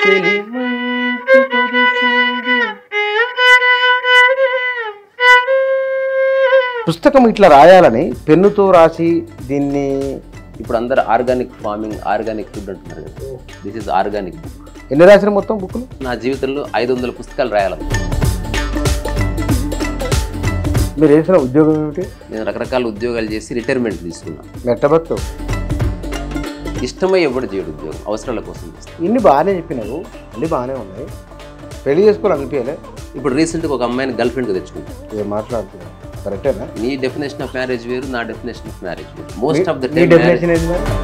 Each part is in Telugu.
పుస్తకం ఇట్లా రాయాలని పెన్నుతో రాసి దీన్ని ఇప్పుడు అందరు ఆర్గానిక్ ఫార్మింగ్ ఆర్గానిక్ ఫుడ్ అంటున్నారు కదా దిస్ ఇస్ ఆర్గానిక్ బుక్ ఎన్ని రాసిన మొత్తం బుక్లు నా జీవితంలో ఐదు వందల పుస్తకాలు రాయాలి మీరు చేసిన ఉద్యోగం ఏమిటి నేను రకరకాల ఉద్యోగాలు చేసి రిటైర్మెంట్ తీసుకున్నా మెట్టబత్తు ఇష్టమై ఎవడు చేయడు ఉద్యోగం అవసరాల కోసం చేస్తాను ఇన్ని బాగానే చెప్పినావు అన్ని బాగానే ఉన్నాయి పెళ్లి చేసుకోవాలి అనిపించలే ఇప్పుడు రీసెంట్గా ఒక అమ్మాయిని గర్ల్ ఫ్రెండ్గా తెచ్చుకుంటాను ఏం మాట్లాడుతున్నావు కరెక్టేనా నీ డెఫినేషన్ ఆఫ్ మ్యారేజ్ వేరు నా డెఫినేషన్ ఆఫ్ మ్యారేజ్ వేరు మోస్ట్ ఆఫ్ ద నీ టైం డెఫినేషన్ ఏంటి మరి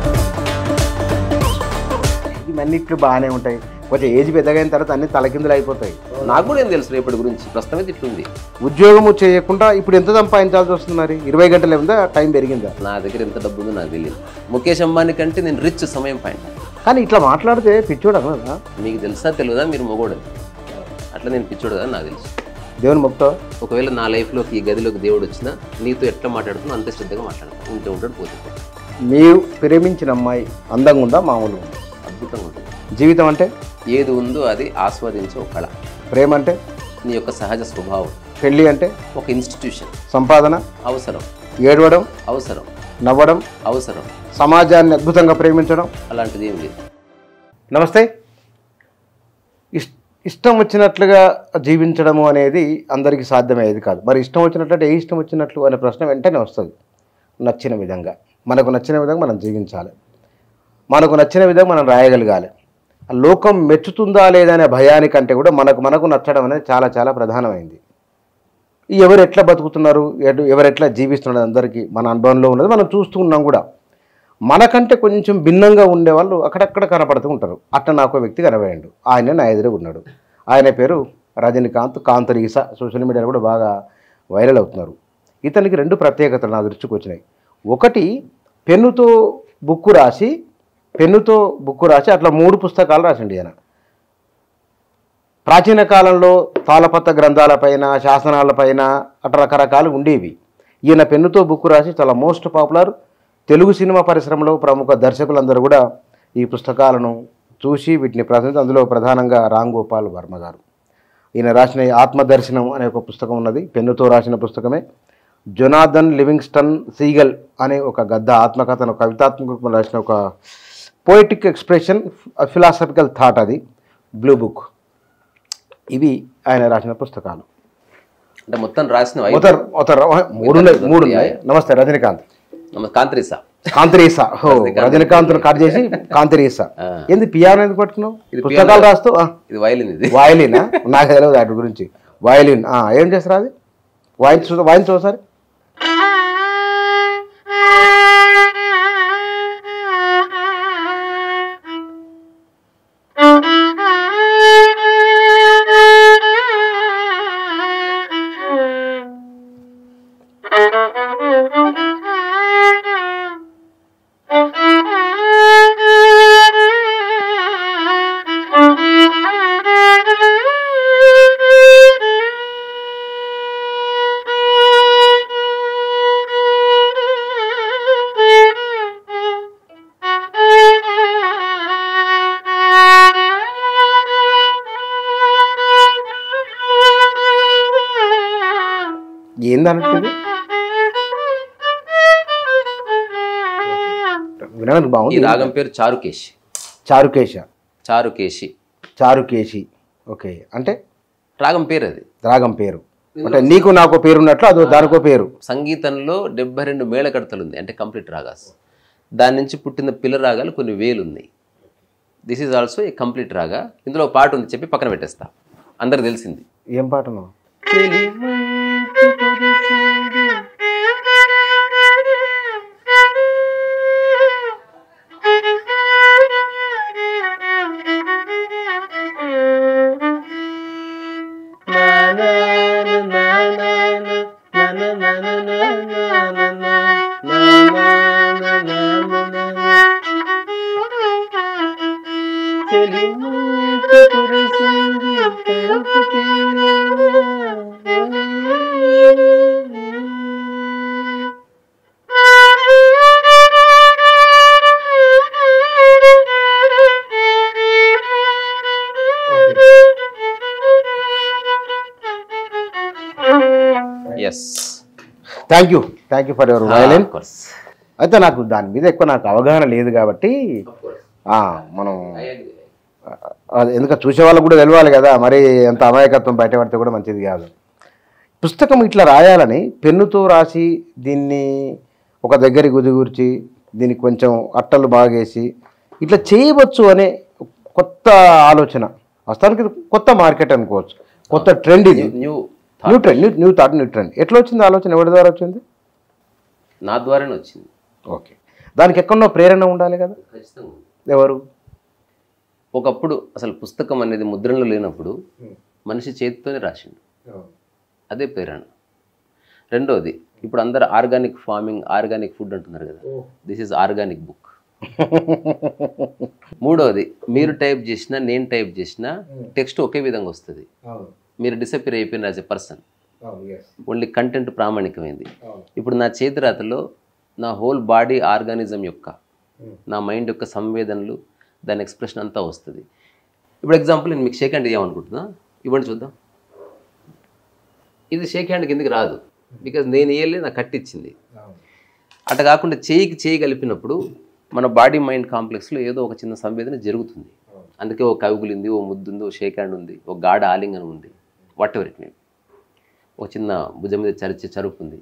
ఇవన్నిట్లు బాగానే ఉంటాయి కొంచెం ఏజ్ పెద్దగా అయిన తర్వాత అన్ని తలకిందులు అయిపోతాయి నాకు కూడా ఏం తెలుసు రేపటి గురించి ప్రస్తుతం అయితే ఇట్లుంది ఉద్యోగము చేయకుండా ఇప్పుడు ఎంత సంపాదించాల్సి వస్తుంది మరి ఇరవై గంటలు ఉందా టైం పెరిగిందా నా దగ్గర ఎంత డబ్బు ఉందో నాకు తెలియదు ముఖేష్ అంబానీ కంటే నేను రిచ్ సమయం పాయింట్ కానీ ఇట్లా మాట్లాడితే పిచ్చోడు కదా మీకు తెలుసా తెలియదా మీరు మొగోడు అట్లా నేను పిచ్చోడు కదా నాకు తెలుసు దేవుని మొక్తో ఒకవేళ నా లైఫ్లోకి ఈ గదిలోకి దేవుడు వచ్చినా నీతో ఎట్లా మాట్లాడుతున్నా అంతే శ్రద్ధగా మాట్లాడతాను ఉంటే ఉంటాడు పోతే పోతాడు. మీరు ప్రేమించిన అమ్మాయి అందంగా ఉందా మామూలుగా ఉందా అద్భుతంగా ఉంటుంది జీవితం అంటే ఏది ఉందో అది ఆస్వాదించే ఒక కళ ప్రేమ అంటే నీ యొక్క సహజ స్వభావం పెళ్ళి అంటే ఒక ఇన్స్టిట్యూషన్ సంపాదన అవసరం ఏడవడం అవసరం నవ్వడం అవసరం సమాజాన్ని అద్భుతంగా ప్రేమించడం అలాంటిది ఏం లేదు నమస్తే ఇష్ ఇష్టం వచ్చినట్లుగా జీవించడము అనేది అందరికీ సాధ్యమయ్యేది కాదు మరి ఇష్టం వచ్చినట్లంటే ఏ ఇష్టం వచ్చినట్లు అనే ప్రశ్న వెంటనే వస్తుంది నచ్చిన విధంగా మనకు నచ్చిన విధంగా మనం జీవించాలి మనకు నచ్చిన విధంగా మనం రాయగలగాలి ఆ లోకం మెచ్చుతుందా లేదా అనే భయానికంటే కూడా మనకు మనకు నచ్చడం అనేది చాలా చాలా ప్రధానమైంది ఈ ఎవరు ఎట్లా బతుకుతున్నారు ఎటు ఎవరు ఎట్లా జీవిస్తున్నారు అందరికీ మన అనుభవంలో ఉన్నది మనం చూస్తూ ఉన్నాం కూడా మనకంటే కొంచెం భిన్నంగా ఉండేవాళ్ళు అక్కడక్కడ కనపడుతూ ఉంటారు అట్లా నాకు ఒక వ్యక్తి కనబడాడు ఆయన నా ఎదురు ఉన్నాడు ఆయన పేరు రజనీకాంత్ కాంత్ రీసా సోషల్ మీడియాలో కూడా బాగా వైరల్ అవుతున్నారు ఇతనికి రెండు ప్రత్యేకతలు నా దృష్టికి వచ్చినాయి ఒకటి పెన్నుతో బుక్కు రాసి పెన్నుతో బుక్కు రాసి అట్లా మూడు పుస్తకాలు రాసిండు ఈయన ప్రాచీన కాలంలో తాళపత్ర గ్రంథాలపైన శాసనాలపైన అట్లా రకరకాలు ఉండేవి ఈయన పెన్నుతో బుక్ రాసి చాలా మోస్ట్ పాపులర్ తెలుగు సినిమా పరిశ్రమలో ప్రముఖ దర్శకులందరూ కూడా ఈ పుస్తకాలను చూసి వీటిని ప్రశ్నించి అందులో ప్రధానంగా రామ్ గోపాల్ వర్మ గారు ఈయన రాసిన ఈ ఆత్మదర్శనం అనే ఒక పుస్తకం ఉన్నది పెన్నుతో రాసిన పుస్తకమే జొనాథన్ లివింగ్స్టన్ సీగల్ అనే ఒక గద్ద ఆత్మకథను కవితాత్మక రాసిన ఒక పోయిటిక్ ఎక్స్ప్రెషన్ ఫిలాసఫికల్ థాట్ అది బ్లూ బుక్ ఇవి ఆయన రాసిన పుస్తకాలు అంటే మొత్తం రాసిన మొత్తం మొత్తం మూడు ఉన్నాయి మూడు ఉన్నాయి నమస్తే రజనీకాంత్ కాంత్రీసా కాంతిరీసా ఓ రజనీకాంత్ కట్ చేసి కాంతిరీసా ఆ. ఏంది పియానో ఎందుకు పట్టుకున్నావు ఇది పుస్తకాలు పియానో. రాస్తూ ఆ, ఇది వైలిన్ ఇది వయలినా నాకు తెలియదు వాటి గురించి వయలిన్ ఆ, ఏం చేస్తారు అది వాయించు వాయించు ఒకసారి ఏందన్నట్టు వినడానికి ఈ బాగుంది రాగం పేరు చారుకేశి చారుకేశ చారుకేశి చారుకేశి ఓకే అంటే రాగం పేరు అది రాగం పేరు అంటే నీకు నాకు పేరు ఉన్నట్లు అదో దానికో పేరు సంగీతంలో డెబ్బై రెండు మేళకడతలు ఉంది అంటే కంప్లీట్ రాగాస్ దాని నుంచి పుట్టిన పిల్ల రాగాలు కొన్ని వేలు ఉన్నాయి this is also a complete raga ఇందులో ఒక పాట ఉంది చెప్పి పక్కన పెట్టేస్తా అందరు తెలిసింది ఏం పాటను thank you thank you for your violin Of course. అయితే నాకు దాని మీద ఎక్కువ నాకు అవగాహన లేదు కాబట్టి ఆ, మనం అది ఎందుకంటే చూసే వాళ్ళకు కూడా తెలియాలి కదా మరి ఎంత అమాయకత్వం బయటపడితే కూడా మంచిది కాదు పుస్తకం ఇట్లా రాయాలని పెన్నుతో రాసి దీన్ని ఒక దగ్గరికి గుదిగూర్చి దీనికి కొంచెం అట్టలు బాగేసి ఇట్లా చేయవచ్చు అనే కొత్త ఆలోచన వాస్తవానికి ఇది కొత్త మార్కెట్ అనుకోవచ్చు కొత్త ట్రెండ్ ఇది new new trend new new thought new trend ఎట్లా వచ్చింది ఆలోచన ఎవరి ద్వారా వచ్చింది నా ద్వారానే వచ్చింది ఓకే దానికి ఎక్కడో ప్రేరణ ఉండాలి కదా ఖచ్చితంగా ఎవరు ఒకప్పుడు అసలు పుస్తకం అనేది ముద్రణలో లేనప్పుడు మనిషి చేతితోనే రాసిండు అదే ప్రేరణ రెండోది ఇప్పుడు అందరు ఆర్గానిక్ ఫార్మింగ్ ఆర్గానిక్ ఫుడ్ అంటున్నారు కదా దిస్ ఈజ్ ఆర్గానిక్ బుక్ మూడోది మీరు టైప్ చేసినా నేను టైప్ చేసినా టెక్స్ట్ ఒకే విధంగా వస్తుంది మీరు డిసప్పియర్ అయిపోయిన as a person only content ప్రామాణికమైంది ఇప్పుడు నా చేతి రాతలో నా హోల్ బాడీ ఆర్గానిజం యొక్క నా మైండ్ యొక్క సంవేదనలు దాని ఎక్స్ప్రెషన్ అంతా వస్తుంది ఇప్పుడు ఎగ్జాంపుల్ నేను మీకు షేక్ హ్యాండ్ ఇవ్వమనుకుంటున్నా ఇవ్వండి చూద్దాం ఇది షేక్ హ్యాండ్ కిందకి రాదు బికాజ్ నేను ఇయ్యలే నాకు కట్టిచ్చింది అట్లా కాకుండా చేయికి చేయి కలిపినప్పుడు మన బాడీ మైండ్ కాంప్లెక్స్లో ఏదో ఒక చిన్న సంవేదన జరుగుతుంది అందుకే ఓ కవిగులింది ఓ ముద్దు ఉంది ఓ షేక్ హ్యాండ్ ఉంది ఓ గాఢ ఆలింగనం ఉంది వాట్ ఎవర్ ఇట్ మే ఒక చిన్న భుజం మీద చరిచే చరుపు ఉంది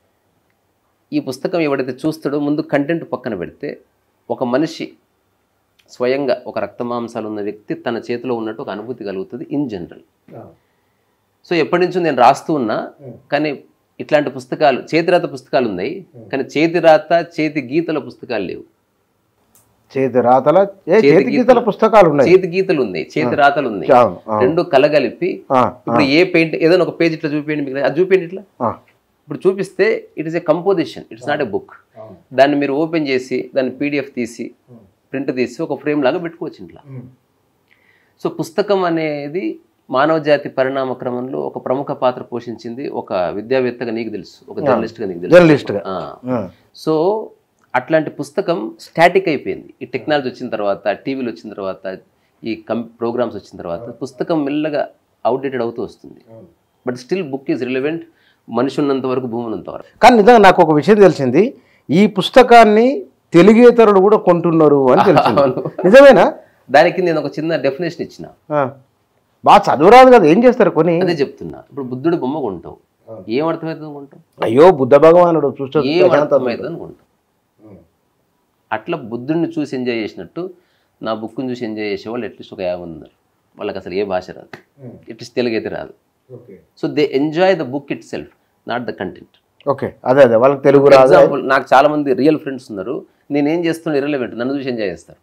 ఈ పుస్తకం ఎవడైతే చూస్తాడో ముందు కంటెంట్ పక్కన పెడితే ఒక మనిషి స్వయంగా ఒక రక్తమాంసాలు ఉన్న వ్యక్తి తన చేతిలో ఉన్నట్టు ఒక అనుభూతి కలుగుతుంది ఇన్ జనరల్ సో ఎప్పటి నుంచో నేను రాస్తూ ఉన్నా కానీ ఇట్లాంటి పుస్తకాలు చేతిరాత పుస్తకాలు ఉన్నాయి కానీ చేతిరాత చేతి గీతల పుస్తకాలు లేవు చేతి రాతల ఏ చేతి చేతి గీతల గీతలు. పుస్తకాలు ఉన్నాయి చేతి గీతలు ఉన్నాయి చేతి రాతలు ఉన్నాయి అవును, అవును. రెండు కలగలిపి ఆ, ఇప్పుడు ఏ పెయింట్ ఏదైనా ఒక పేజ్ ఇట్లా చూపించండి మీకు అది చూపించండి ఇట్లా ఆ, ఇప్పుడు చూపిస్తే it is a composition it's not a book దాన్ని మీరు ఓపెన్ చేసి దాన్ని పీడిఎఫ్ తీసి ప్రింట్ తీసి ఒక ఫ్రేమ్ లాగా పెట్టుకోవచ్చు ఇంట్లో సో పుస్తకం అనేది మానవ జాతి పరిణామ క్రమంలో ఒక ప్రముఖ పాత్ర పోషించింది ఒక విద్యావేత్తగా నీకు తెలుసు ఒక జర్నలిస్ట్గా నీకు తెలుసు జర్నలిస్ట్గా ఆ. ఆ, సో అట్లాంటి పుస్తకం స్టాటిక్ అయిపోయింది ఈ టెక్నాలజీ వచ్చిన తర్వాత టీవీలు వచ్చిన తర్వాత ఈ కం ప్రోగ్రామ్స్ వచ్చిన తర్వాత పుస్తకం మెల్లగా అవుట్డేటెడ్ అవుతూ వస్తుంది but still book is relevant మనిషి ఉన్నంత వరకు భూమి ఉన్నంత వరకు కానీ నిజంగా నాకు ఒక విషయం తెలిసింది ఈ పుస్తకాన్ని తెలుగేతరులు కూడా కొంటున్నారు అని తెలిసింది అవును. నిజమేనా దానికి నేను ఒక చిన్న డెఫినేషన్ ఇచ్చిన ఆ. బాగా చదువురాదు కదా ఏం చేస్తారు కొని అదే చెప్తున్నా ఇప్పుడు బుద్ధుడు బొమ్మ కొంటావు ఏం అర్థమవుతుంది కొంటావు అయ్యో బుద్ధ భగవానుడు చూస్తే ఏం ప్రశాంతత. అర్థమవుతుంది అనుకుంటావు అట్లా బుద్ధుడిని చూసి ఎంజాయ్ చేసినట్టు నా బుక్ని చూసి ఎంజాయ్ చేసేవాళ్ళు అట్లీస్ట్ ఒక యాభై మంది ఉన్నారు వాళ్ళకి అసలు ఏ భాష రాదు అట్లీస్ట్ తెలుగు అయితే రాదు so they enjoy the book itself not the content okay అదే అదే వాళ్ళకి తెలుగు రాదు ఎగ్జాంపుల్ నాకు చాలా మంది రియల్ ఫ్రెండ్స్ ఉన్నారు నేను ఏం చేస్తున్నా ఇరలవెంట్ నన్ను చూసి ఎంజాయ్ చేస్తారు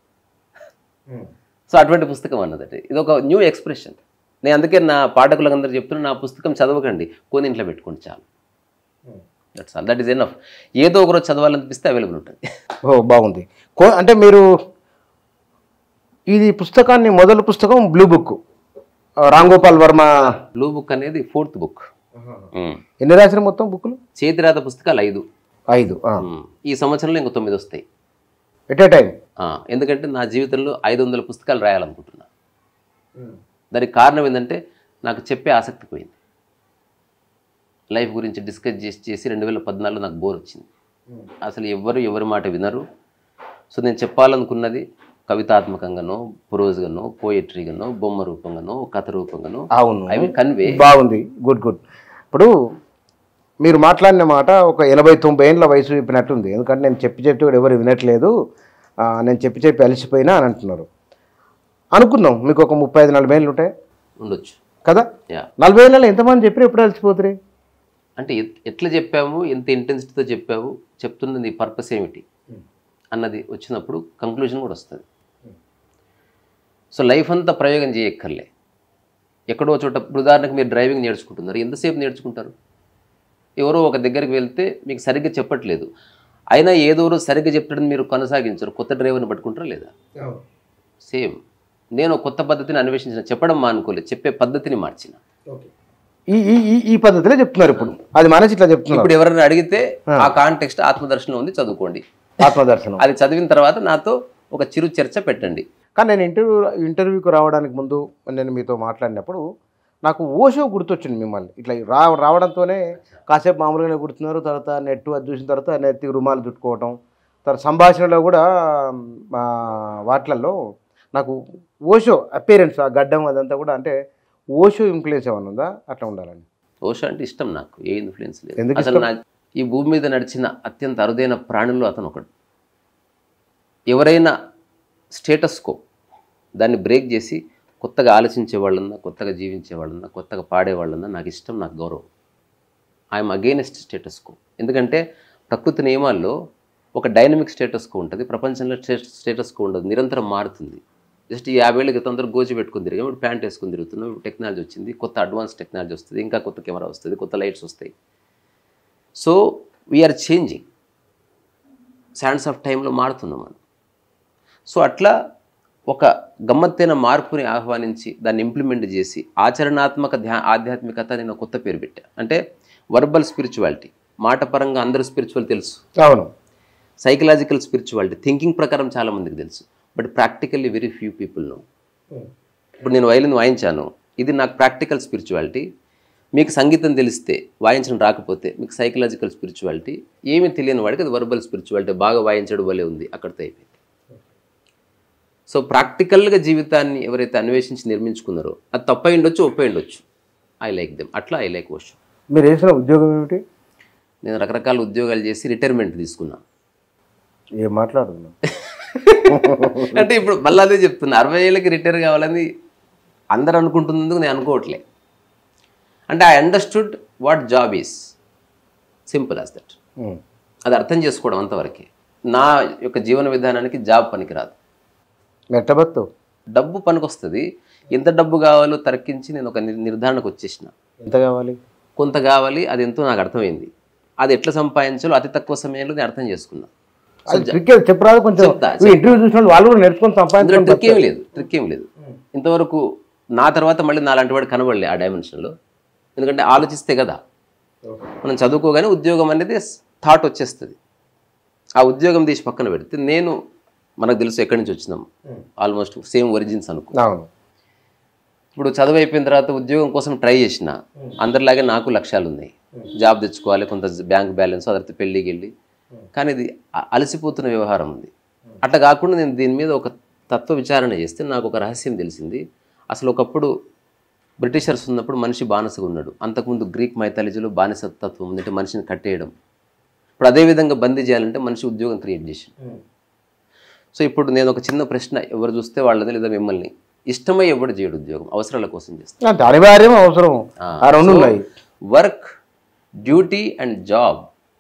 సో అటువంటి పుస్తకం అన్నది ఇది ఒక న్యూ ఎక్స్ప్రెషన్ నేను అందుకే నా పాఠకులకు అందరూ చెప్తున్నా నా పుస్తకం చదవకండి కొని ఇంట్లో పెట్టుకోండి చాలు that's all that is enough ఏదో ఒకరోజు చదవాలనిపిస్తే అవైలబుల్ ఉంటుంది ఓ బాగుంది కో- అంటే మీరు ఇది పుస్తకాన్ని మొదటి పుస్తకం blue book Ram Gopal Varma blue book అనేది ఫోర్త్ బుక్ ఎన్ని రాసిన మొత్తం బుక్లు చేతిరాత పుస్తకాలు ఐదు ఐదు మ్మ్. ఈ సంవత్సరంలో ఇంకో తొమ్మిది వస్తాయి ఎట్ ఏ టైం ఆ, ఎందుకంటే నా జీవితంలో ఐదు వందల పుస్తకాలు రాయాలనుకుంటున్నా దానికి కారణం ఏంటంటే నాకు చెప్పే ఆసక్తి పోయింది లైఫ్ గురించి డిస్కస్ చేసి చేసి రెండు వేల పద్నాలుగులో నాకు బోర్ వచ్చింది అసలు ఎవరు ఎవరి మాట వినరు సో నేను చెప్పాలనుకున్నది కవితాత్మకంగానో ప్రోజ్గానో పోయట్రీగానో బొమ్మ రూపంగానో కథ రూపంగానో అవును ఐ విల్ కన్వే బాగుంది గుడ్ గుడ్ ఇప్పుడు మీరు మాట్లాడిన మాట ఒక ఎనభై తొంభై ఏళ్ళ వయసు చెప్పినట్టుంది ఎందుకంటే నేను చెప్పి చెప్పి కూడా ఎవరు వినట్లేదు ఆ, నేను చెప్పి చెప్పి అలసిపోయినా అని అంటున్నారు అనుకుందాం మీకు ఒక ముప్పై ఐదు నలభై ఏళ్ళు ఉంటాయి ఉండొచ్చు కదా యా నలభై ఏళ్ళలో ఎంతమంది చెప్పి ఎప్పుడు అలసిపోతారు అంటే ఎట్- ఎట్లా చెప్పాము ఎంత ఇంటెన్సిటీతో చెప్పావు చెప్తున్నది పర్పస్ ఏమిటి అన్నది వచ్చినప్పుడు కంక్లూజన్ కూడా వస్తుంది సో లైఫ్ అంతా ప్రయోగం చేయక్కర్లే ఎక్కడో చోట ఇప్పుడు ఉదాహరణకు మీరు డ్రైవింగ్ నేర్చుకుంటున్నారు ఎంతసేపు నేర్చుకుంటారు ఎవరో ఒక దగ్గరికి వెళ్తే మీకు సరిగ్గా చెప్పట్లేదు అయినా ఏదో రోజు సరిగ్గా చెప్పడం మీరు కొనసాగించరు కొత్త డ్రైవర్ని పట్టుకుంటారా లేదా సేమ్ నేను ఒక కొత్త పద్ధతిని అన్వేషించిన చెప్పడం మానుకోలేదు చెప్పే పద్ధతిని మార్చిన ఈ ఈ ఈ ఈ పద్ధతిలో చెప్తున్నారు ఇప్పుడు అది మనసి ఇట్లా చెప్తున్నారు ఇప్పుడు ఎవరైనా అడిగితే ఆ కాంటెక్స్ట్ ఆత్మదర్శనం ఉంది చదువుకోండి ఆత్మదర్శనం అది చదివిన తర్వాత నాతో ఒక చిరు చర్చ పెట్టండి కానీ నేను ఇంటర్వ్యూ ఇంటర్వ్యూకి రావడానికి ముందు నేను మీతో మాట్లాడినప్పుడు నాకు ఓషో గుర్తొచ్చింది మిమ్మల్ని ఇట్లా రా రావడంతోనే కాసేపు మామూలుగానే గుర్తున్నారు తర్వాత నెట్ అది చూసిన తర్వాత నెత్తి రుమాలు చుట్టుకోవటం తర్వాత సంభాషణలో కూడా మా వాటిలలో నాకు ఓషో అపేరెన్స్ ఆ గడ్డం అదంతా కూడా అంటే ఓషో ఇన్ఫ్లుయెన్స్ ఏమైనా ఉందా అట్లా ఉండాలని ఓషో అంటే ఇష్టం నాకు ఏ ఇన్ఫ్లుయెన్స్ లేదు ఎందుకు అసలు నా ఈ భూమి మీద నడిచిన అత్యంత అరుదైన ప్రాణుల్లో అతను ఒకడు ఎవరైనా స్టేటస్ కో దాన్ని బ్రేక్ చేసి కొత్తగా ఆలోచించే వాళ్ళన్నా కొత్తగా జీవించే వాళ్ళన్నా కొత్తగా పాడే వాళ్ళన్నా నాకు ఇష్టం నాకు గౌరవం ఐఎమ్ అగెయినెస్ట్ స్టేటస్ కో ఎందుకంటే ప్రకృతి నియమాల్లో ఒక డైనమిక్ స్టేటస్ కో ఉంటుంది ప్రపంచంలో స్టేటస్ కో ఉండదు నిరంతరం మారుతుంది జస్ట్ ఈ యాభై ఏళ్ళ క్రితం అందరూ గోచి పెట్టుకుని తిరిగాం ఇప్పుడు ప్యాంట్ వేసుకుని తిరుగుతున్నాం ఇప్పుడు టెక్నాలజీ వచ్చింది కొత్త అడ్వాన్స్ టెక్నాలజీ వస్తుంది ఇంకా కొత్త కెమెరా వస్తుంది కొత్త లైట్స్ వస్తాయి so we are changing sands of టైంలో మారుతున్నాం మనం సో అట్లా ఒక గమ్మత్తైన మార్పుని ఆహ్వానించి దాన్ని ఇంప్లిమెంట్ చేసి ఆచరణాత్మక ధ్యా ఆధ్యాత్మికత నేను ఒక కొత్త పేరు పెట్టా అంటే వర్బల్ స్పిరిచువాలిటీ మాట పరంగా అందరూ స్పిరిచువల్ తెలుసు అవును సైకలాజికల్ స్పిరిచువాలిటీ థింకింగ్ ప్రకారం చాలా మందికి తెలుసు but practically very few people know ఇప్పుడు నేను వైలిన్ వాయించాను ఇది నాకు ప్రాక్టికల్ స్పిరిచువాలిటీ మీకు సంగీతం తెలిస్తే వాయించడం రాకపోతే మీకు సైకలాజికల్ స్పిరిచువాలిటీ ఏమీ తెలియని వాడికి అది వర్బల్ స్పిరిచువాలిటీ బాగా వాయించడం వల్లే ఉంది అక్కడితో అయిపోయింది సో ప్రాక్టికల్గా జీవితాన్ని ఎవరైతే అన్వేషించి నిర్మించుకున్నారో అది తప్పై ఉండొచ్చు ఒప్పై ఉండొచ్చు ఐ లైక్ దెమ్ అట్లా ఐ లైక్ వర్షం మీరు వేసిన ఉద్యోగం ఏమిటి నేను రకరకాల ఉద్యోగాలు చేసి రిటైర్మెంట్ తీసుకున్నా ఏం మాట్లాడుతున్నాం అంటే ఇప్పుడు మళ్ళీ అదే చెప్తున్నా అరవై ఏళ్ళకి రిటైర్ కావాలని అందరు అనుకుంటున్నందుకు నేను అనుకోవట్లే అంటే I understood what job is simple as that um. అది అర్థం చేసుకోవడం అంతవరకే నా యొక్క జీవన విధానానికి జాబ్ పనికిరాదు నెట్టబత్తు డబ్బు పనికొస్తుంది ఎంత డబ్బు కావాలో తర్కించి నేను ఒక నిర్- నిర్ధారణకు వచ్చేసిన ఎంత కావాలి కొంత కావాలి అది ఎంతో నాకు అర్థమైంది అది ఎట్లా సంపాదించాలో అతి తక్కువ సమయంలో నేను అర్థం చేసుకున్నా అది ట్రిక్ ఏదో చెప్పరాదు కొంచెం చెప్తా, ఇంటర్వ్యూ చూసిన వాళ్ళు వాళ్ళు కూడా నేర్చుకొని అందులో సంపాదించడం ట్రిక్ ఏం లేదు ట్రిక్ ఏం లేదు ఇంతవరకు నా తర్వాత మళ్ళీ నాలాంటి వాడు కనబడలే ఆ డైమెన్షన్లో ఎందుకంటే ఆలోచిస్తే కదా మనం చదువుకోగానే ఉద్యోగం అనేది థాట్ వచ్చేస్తుంది ఆ ఉద్యోగం తీసి పక్కన పెడితే నేను మనకు తెలుసు ఎక్కడి నుంచి వచ్చినాం ఆల్మోస్ట్ సేమ్ ఒరిజిన్స్ అనుకో అవును ఇప్పుడు చదువు అయిపోయిన తర్వాత ఉద్యోగం కోసం ట్రై చేసిన అందరిలాగే నాకు లక్ష్యాలు ఉన్నాయి జాబ్ తెచ్చుకోవాలి కొంత బ్యాంక్ బ్యాలెన్స్ అదర్ పెళ్ళికి వెళ్ళి కానీ ఇది అ- అలసిపోతున్న వ్యవహారం ఉంది అట్లా కాకుండా నేను దీని మీద ఒక తత్వ విచారణ చేస్తే నాకు ఒక రహస్యం తెలిసింది అసలు ఒకప్పుడు బ్రిటిషర్స్ ఉన్నప్పుడు మనిషి బానిసగా ఉన్నాడు అంతకుముందు గ్రీక్ మైథాలజీలో బానిసత్వం ఉంది అంటే మనిషిని కట్టేయడం ఇప్పుడు అదేవిధంగా బందీ చేయాలంటే మనిషి ఉద్యోగం క్రియేట్ చేసి సో ఇప్పుడు నేను ఒక చిన్న ప్రశ్న ఎవరు చూస్తే వాళ్ళని లేదా మిమ్మల్ని ఇష్టమై ఎవడు చేయడు ఉద్యోగం అవసరాల కోసం చేస్తాను అంటే అనివార్యం అవసరం ఆ రెండు ఉన్నాయి వర్క్ డ్యూటీ అండ్ జాబ్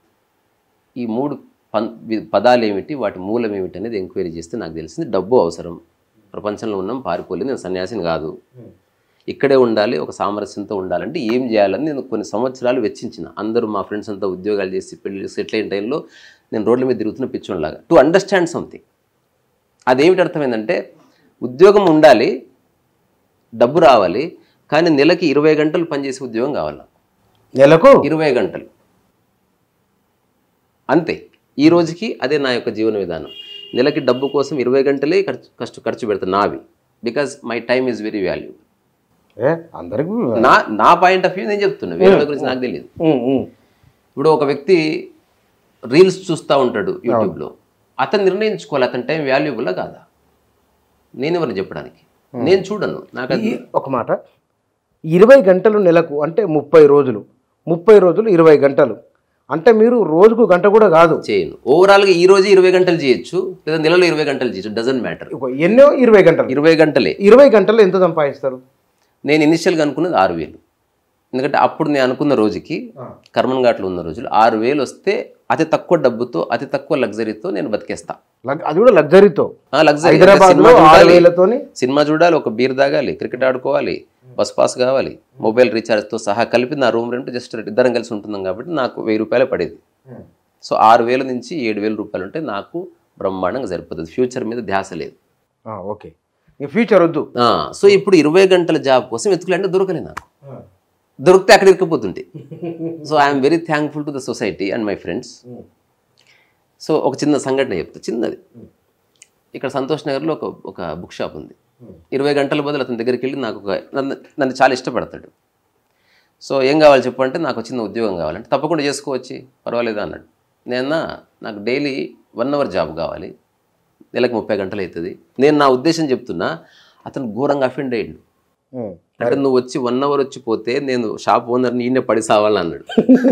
ఈ మూడు పన్ వి- పదాలు ఏమిటి వాటి మూలం ఏమిటి అనేది ఎంక్వైరీ చేస్తే నాకు తెలిసింది డబ్బు అవసరం ప్రపంచంలో ఉన్నాం పారిపోలేదు నేను సన్యాసిని కాదు ఇక్కడే ఉండాలి ఒక సామరస్యంతో ఉండాలంటే ఏం చేయాలని నేను కొన్ని సంవత్సరాలు వెచ్చించిన అందరూ మా ఫ్రెండ్స్ అంతా ఉద్యోగాలు చేసి పెళ్లి సెటిల్ అయిన టైంలో నేను రోడ్ల మీద తిరుగుతున్న పిచ్చోన్లాగా టు అండర్స్టాండ్ సంథింగ్ అదేమిటి అర్థమైందంటే ఉద్యోగం ఉండాలి డబ్బు రావాలి కానీ నెలకి ఇరవై గంటలు పనిచేసే ఉద్యోగం కావాలి నాకు. నెలకు ఇరవై గంటలు అంతే ఈ రోజుకి అదే నా యొక్క జీవన విధానం నెలకి డబ్బు కోసం ఇరవై గంటలే ఖర్చు ఖర్చు ఖర్చు పెడతాను నావి because my time is very value ఏ అందరికీ నా నా పాయింట్ ఆఫ్ వ్యూ నేను చెప్తున్నా వేరే వాళ్ళ గురించి నాకు తెలియదు ఉమ్, ఉమ్. ఇప్పుడు ఒక వ్యక్తి రీల్స్ చూస్తూ ఉంటాడు యూట్యూబ్లో అతను నిర్ణయించుకోవాలి అతని టైం వాల్యుబుల్లా కాదా నేను ఎవరు చెప్పడానికి నేను చూడను నాకు అది ఈ ఒక మాట ఇరవై గంటలు నెలకు అంటే ముప్పై రోజులు ముప్పై రోజులు ఇరవై గంటలు అంటే మీరు రోజుకు గంట కూడా కాదు చేయను ఓవరాల్గా ఈ రోజు ఇరవై గంటలు చేయొచ్చు లేదా నెలలో ఇరవై గంటలు చేయొచ్చు డజన్ మ్యాటర్ ఒక ఎన్నో ఇరవై గంటలు ఇరవై గంటలే ఇరవై గంటలు ఎంత సంపాదిస్తారు నేను ఇనిషియల్గా అనుకున్నది ఆరు వేలు ఎందుకంటే అప్పుడు నేను అనుకున్న రోజుకి కర్మన్ ఘాట్లో ఉన్న రోజులు ఆరు వేలు వస్తే అతి తక్కువ డబ్బుతో అతి తక్కువ లగ్జరీతో నేను బతికేస్తా లగ్- అది కూడా లగ్జరీతో ఆ లగ్జరీ హైదరాబాద్ సినిమా లో ఆరు చూడాలి వేలతోని సినిమా చూడాలి ఒక బీర్ తాగాలి క్రికెట్ ఆడుకోవాలి బస్ పాస్ కావాలి మొబైల్ రీఛార్జ్తో సహా కలిపి నా రూమ్ రెంట్ జస్ట్ ఇద్దరం కలిసి ఉంటున్నాం కాబట్టి నాకు వెయ్యి రూపాయలు పడేది సో ఆరు వేల నుంచి ఏడు వేల రూపాయలు ఉంటే నాకు బ్రహ్మాండంగా సరిపోతుంది ఫ్యూచర్ మీద ధ్యాస లేదు ఆ, ఓకే ఈ ఫ్యూచర్ వద్దు ఆ, సో ఇప్పుడు ఇరవై గంటల జాబ్ కోసం వెతుకులంటే దొరకలే నాకు దొరికితే అక్కడ ఇరుక్కుపోతుంటే so I'm very thankful to the society and my friends so ఒక చిన్న సంఘటన చెప్తా చిన్నది ఇక్కడ సంతోష్ నగర్లో ఒక ఒక బుక్ షాప్ ఉంది ఇరవై గంటల బదులు అతని దగ్గరికి వెళ్ళి నాకు ఒక నన్ను నన్ను చాలా ఇష్టపడతాడు సో ఏం కావాలి చెప్పు అంటే నాకు చిన్న ఉద్యోగం కావాలంటే తప్పకుండా చేసుకోవచ్చు పర్వాలేదు అన్నాడు నేను నాకు డైలీ వన్ అవర్ జాబ్ కావాలి నెలకు ముప్పై గంటలు అవుతుంది నేను నా ఉద్దేశం చెప్తున్నా అతను ఘోరంగా అఫెండ్ అయ్యాడు ఉమ్. అంటే నువ్వు వచ్చి వన్ అవర్ వచ్చి పోతే నేను షాప్ ఓనర్ని ఈయన పడి సావాలని అన్నాడు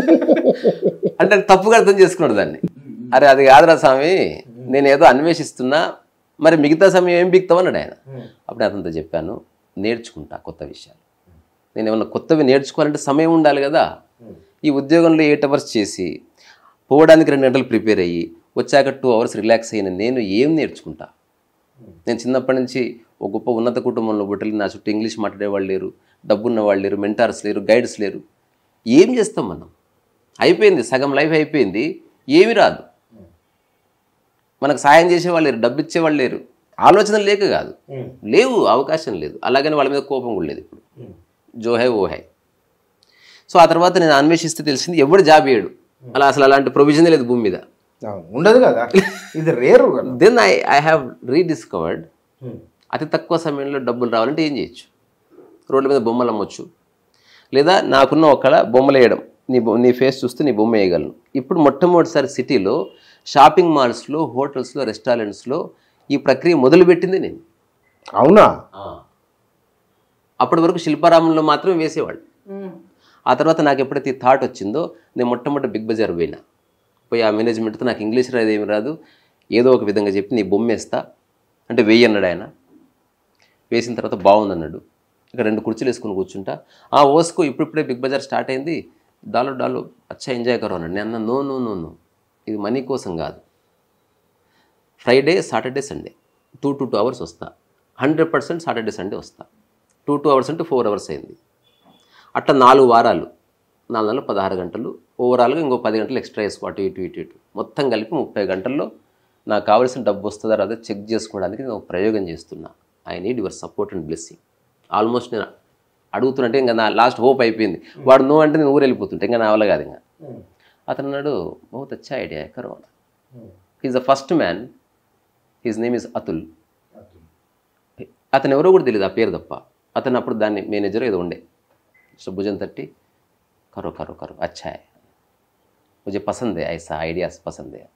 అంటే అది తప్పుగా అర్థం చేసుకున్నాడు దాన్ని అరే అది కాదురా స్వామి నేను ఏదో అన్వేషిస్తున్నా మరి మిగతా సమయం ఏం బిగుతావు అన్నాడు ఆయన అప్పుడు అతనితో చెప్పాను నేర్చుకుంటా కొత్త విషయాలు నేను ఏమన్నా కొత్తవి నేర్చుకోవాలంటే సమయం ఉండాలి కదా ఈ ఉద్యోగంలో ఎయిట్ అవర్స్ చేసి పోవడానికి రెండు గంటలు ప్రిపేర్ అయ్యి వచ్చాక టూ అవర్స్ రిలాక్స్ అయిన నేను ఏం నేర్చుకుంటా నేను చిన్నప్పటి నుంచి ఒక గొప్ప ఉన్నత కుటుంబంలో పుట్టిన నా చుట్టూ ఇంగ్లీష్ మాట్లాడేవాళ్ళు లేరు డబ్బున్న వాళ్ళు లేరు మెంటార్స్ లేరు గైడ్స్ లేరు ఏం చేస్తాం మనం అయిపోయింది సగం లైఫ్ అయిపోయింది ఏమి రాదు మనకు సాయం చేసేవాళ్ళు లేరు డబ్బు ఇచ్చేవాళ్ళు లేరు ఆలోచన లేక కాదు లేవు అవకాశం లేదు అలాగని వాళ్ళ మీద కోపం కూడా లేదు ఇప్పుడు జో హై ఓ హై సో ఆ తర్వాత నేను అన్వేషిస్తే తెలిసింది ఎవడు జాబ్ ఇయ్యడు అలా అసలు అలాంటి ప్రొవిజన్ లేదు భూమి మీద అవును. ఉండదు కదా ఇది రేరు కదా then I I have rediscovered అతి తక్కువ సమయంలో డబ్బులు రావాలంటే ఏం చేయొచ్చు రోడ్ల మీద బొమ్మలు అమ్మొచ్చు లేదా నాకున్న ఒక బొమ్మలు వేయడం నీ బొ- నీ ఫేస్ చూస్తే నీ బొమ్మ వేయగలను ఇప్పుడు మొట్టమొదటిసారి సిటీలో షాపింగ్ మాల్స్లో హోటల్స్లో రెస్టారెంట్స్లో ఈ ప్రక్రియ మొదలుపెట్టింది నేను అవునా అప్పటి వరకు శిల్పారామంలో మాత్రమే వేసేవాళ్ళు ఆ తర్వాత నాకు ఎప్పుడైతే ఈ థాట్ వచ్చిందో నేను మొట్టమొదటి బిగ్ బజార్ పోయినా పోయి ఆ మేనేజ్మెంట్తో నాకు ఇంగ్లీష్ రాదు ఏమి రాదు ఏదో ఒక విధంగా చెప్పి నీ బొమ్మ వేస్తా అంటే వెయ్యి అన్నాడు ఆయన వేసిన తర్వాత బాగుంది అన్నాడు ఇక రెండు కుర్చీలు వేసుకుని కూర్చుంటా ఆ ఓసుకో ఇప్పుడిప్పుడే బిగ్ బజార్ స్టార్ట్ అయింది డాలో డాలో అచ్చా ఎంజాయ్ కరో అన్నాడు నేను అన్నా నో నో నో నో ఇది మనీ కోసం కాదు Friday Saturday Sunday two two two hours వస్తా హండ్రెడ్ పర్సెంట్ సాటర్డే సండే వస్తా టూ టూ అవర్స్ అంటే ఫోర్ అవర్స్ అయింది అట్లా నాలుగు వారాలు నాలుగు నెలలు పదహారు గంటలు ఓవరాల్గా ఇంకో పది గంటలు ఎక్స్ట్రా వేసుకో అటు ఇటు ఇటు ఇటు మొత్తం కలిపి ముప్పై గంటల్లో నాకు కావాల్సిన డబ్బు వస్తుందా రాదో చెక్ చేసుకోవడానికి నేను ఒక ప్రయోగం చేస్తున్నా I need your support and blessing almost నేను అడుగుతున్నట్టే ఇంకా నా లాస్ట్ హోప్ అయిపోయింది వాడు నువ్వు అంటే నేను ఊరు వెళ్ళిపోతుంటే ఇంకా నా వల్ల కాదు ఇంకా అతను అన్నాడు బహుత్ అచ్చా ఐడియా కరో is the first man his name is Atul అతను ఎవరో కూడా తెలియదు ఆ పేరు తప్ప అతను అప్పుడు దాన్ని మేనేజర్ ఏదో ఉండే సో భుజం తట్టి కరో కరో కరో అచ్చా है ముझे పసంద్ है ऐसा ఐడియాస్ పసంద్ है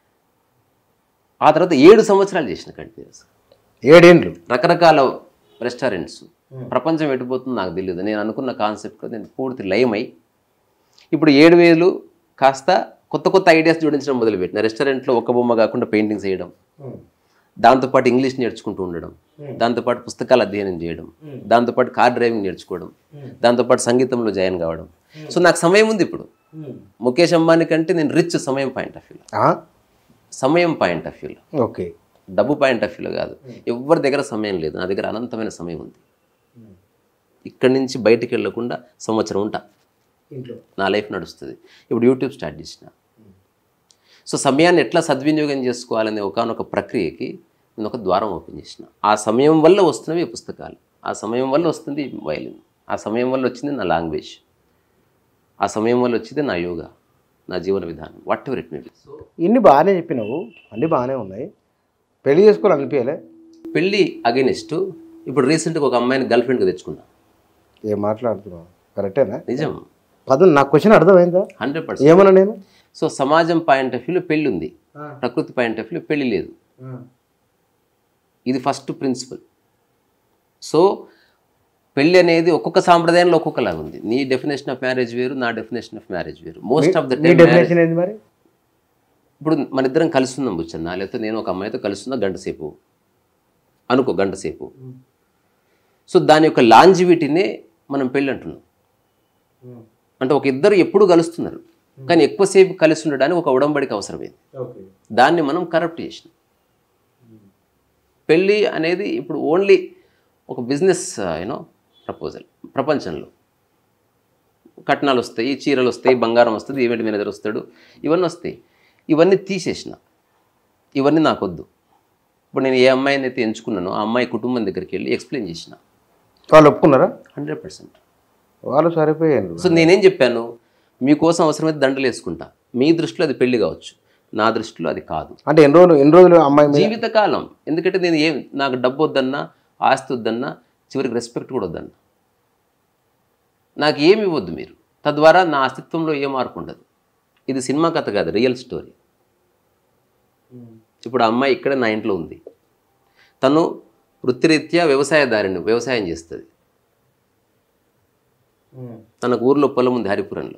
ఆ తర్వాత ఏడు సంవత్సరాలు చేసిన కంటిన్యూస్ ఏడేండ్లు రకరకాల రెస్టారెంట్స్ ప్రపంచం ఎటుపోతుందో నాకు తెలియదు నేను అనుకున్న కాన్సెప్ట్ నేను పూర్తి లయమై ఇప్పుడు ఏడు వేలు కాస్త కొత్త కొత్త ఐడియాస్ జోడించడం మొదలుపెట్టిన రెస్టారెంట్లో ఒక బొమ్మ కాకుండా పెయింటింగ్స్ వేయడం దాంతోపాటు ఇంగ్లీష్ నేర్చుకుంటూ ఉండడం దాంతోపాటు పుస్తకాలు అధ్యయనం చేయడం దాంతోపాటు కార్ డ్రైవింగ్ నేర్చుకోవడం దాంతోపాటు సంగీతంలో జాయిన్ కావడం సో నాకు సమయం ఉంది ఇప్పుడు ముఖేష్ అంబానీ కంటే నేను రిచ్ సమయం పాయింట్ ఆఫ్ వ్యూలో ఆ? సమయం పాయింట్ ఆఫ్ వ్యూలో ఓకే డబ్బు పాయింట్ ఆఫ్ వ్యూలో కాదు ఎవరి దగ్గర సమయం లేదు నా దగ్గర అనంతమైన సమయం ఉంది ఇక్కడి నుంచి బయటికి వెళ్ళకుండా సంవత్సరం ఉంటా ఇంట్లో నా లైఫ్ నడుస్తుంది ఇప్పుడు యూట్యూబ్ స్టార్ట్ చేసిన సో సమయాన్ని ఎట్లా సద్వినియోగం చేసుకోవాలనే ఒకనొక ప్రక్రియకి నేను ఒక ద్వారం ఓపెన్ చేసిన ఆ సమయం వల్ల వస్తున్నవి ఈ పుస్తకాలు ఆ సమయం వల్ల వస్తుంది వైలిన్ ఆ సమయం వల్ల వచ్చింది నా లాంగ్వేజ్ ఆ సమయం వల్ల వచ్చింది నా యోగా నా జీవన విధానం whatever it may so ఇన్ని బాగానే చెప్పినావు అన్ని బాగానే ఉన్నాయి పెళ్లి చేసుకోవాలనిపించలే పెళ్ళి అగెనిస్ట్ ఇప్పుడు రీసెంట్గా ఒక అమ్మాయిని గర్ల్ ఫ్రెండ్గా తెచ్చుకున్నా ఏం మాట్లాడుతున్నావు కరెక్టేనా నిజం పద నాకు క్వశ్చన్ అర్థమైందా హండ్రెడ్ పర్సెంట్ ఏమన్నా నేను సో సమాజం పాయింట్ ఆఫ్ వ్యూలో పెళ్ళి ఉంది ప్రకృతి పాయింట్ ఆఫ్ వ్యూలో పెళ్ళి లేదు ఇది ఫస్ట్ ప్రిన్సిపల్ సో పెళ్ళి అనేది ఒక్కొక్క సాంప్రదాయంలో ఒక్కొక్కలాగా ఉంది నీ డెఫినేషన్ ఆఫ్ మ్యారేజ్ వేరు నా డెఫినేషన్ ఆఫ్ మ్యారేజ్ వేరు మోస్ట్ ఆఫ్ ద నీ టైం డెఫినేషన్ ఏంది మరి ఇప్పుడు మన ఇద్దరం కలుస్తున్నాం బుచ్చన్న లేకపోతే నేను ఒక అమ్మాయితో కలుస్తున్నా గంట సేపు అనుకో గంట సేపు సో దాని యొక్క లాంజివిటీనే మనం పెళ్ళి అంటున్నాం అంటే ఒక ఇద్దరు ఎప్పుడు కలుస్తున్నారు కానీ ఎక్కువసేపు కలిసి ఉండడానికి ఒక ఉడంబడిక అవసరమైంది ఓకే దాన్ని మనం కరప్ట్ చేసినాం పెళ్ళి అనేది ఇప్పుడు ఓన్లీ ఒక బిజినెస్ యూనో ప్రపోజల్ ప్రపంచంలో కట్నాలు వస్తాయి చీరలు వస్తాయి బంగారం వస్తుంది ఈవెంట్ మేనేజర్ వస్తాడు ఇవన్నీ వస్తాయి ఇవన్నీ తీసేసిన ఇవన్నీ నాకొద్దు ఇప్పుడు నేను ఏ అమ్మాయిని అయితే ఎంచుకున్నానో ఆ అమ్మాయి కుటుంబం దగ్గరికి వెళ్ళి ఎక్స్ప్లెయిన్ చేసిన వాళ్ళు ఒప్పుకున్నారా హండ్రెడ్ పర్సెంట్ వాళ్ళు సరిపోయారు సో నేనేం చెప్పాను మీకోసం అవసరమైతే దండలు వేసుకుంటా మీ దృష్టిలో అది పెళ్లి కావచ్చు నా దృష్టిలో అది కాదు అంటే ఎన్ని రోజులు ఎన్ని రోజులు అమ్మాయి మీద జీవితకాలం ఎందుకంటే నేను ఏం నాకు డబ్బు వద్దన్నా ఆస్తి వద్దన్నా చివరికి రెస్పెక్ట్ కూడా వద్దన్నా నాకు ఏమి ఇవ్వద్దు మీరు తద్వారా నా అస్తిత్వంలో ఏ మార్పు ఉండదు ఇది సినిమా కథ కాదు రియల్ స్టోరీ ఇప్పుడు ఆ అమ్మాయి ఇక్కడ నా ఇంట్లో ఉంది తను వృత్తిరీత్యా వ్యవసాయదారిని వ్యవసాయం చేస్తుంది తనకు ఊర్లో పొలం ఉంది హరిపురంలో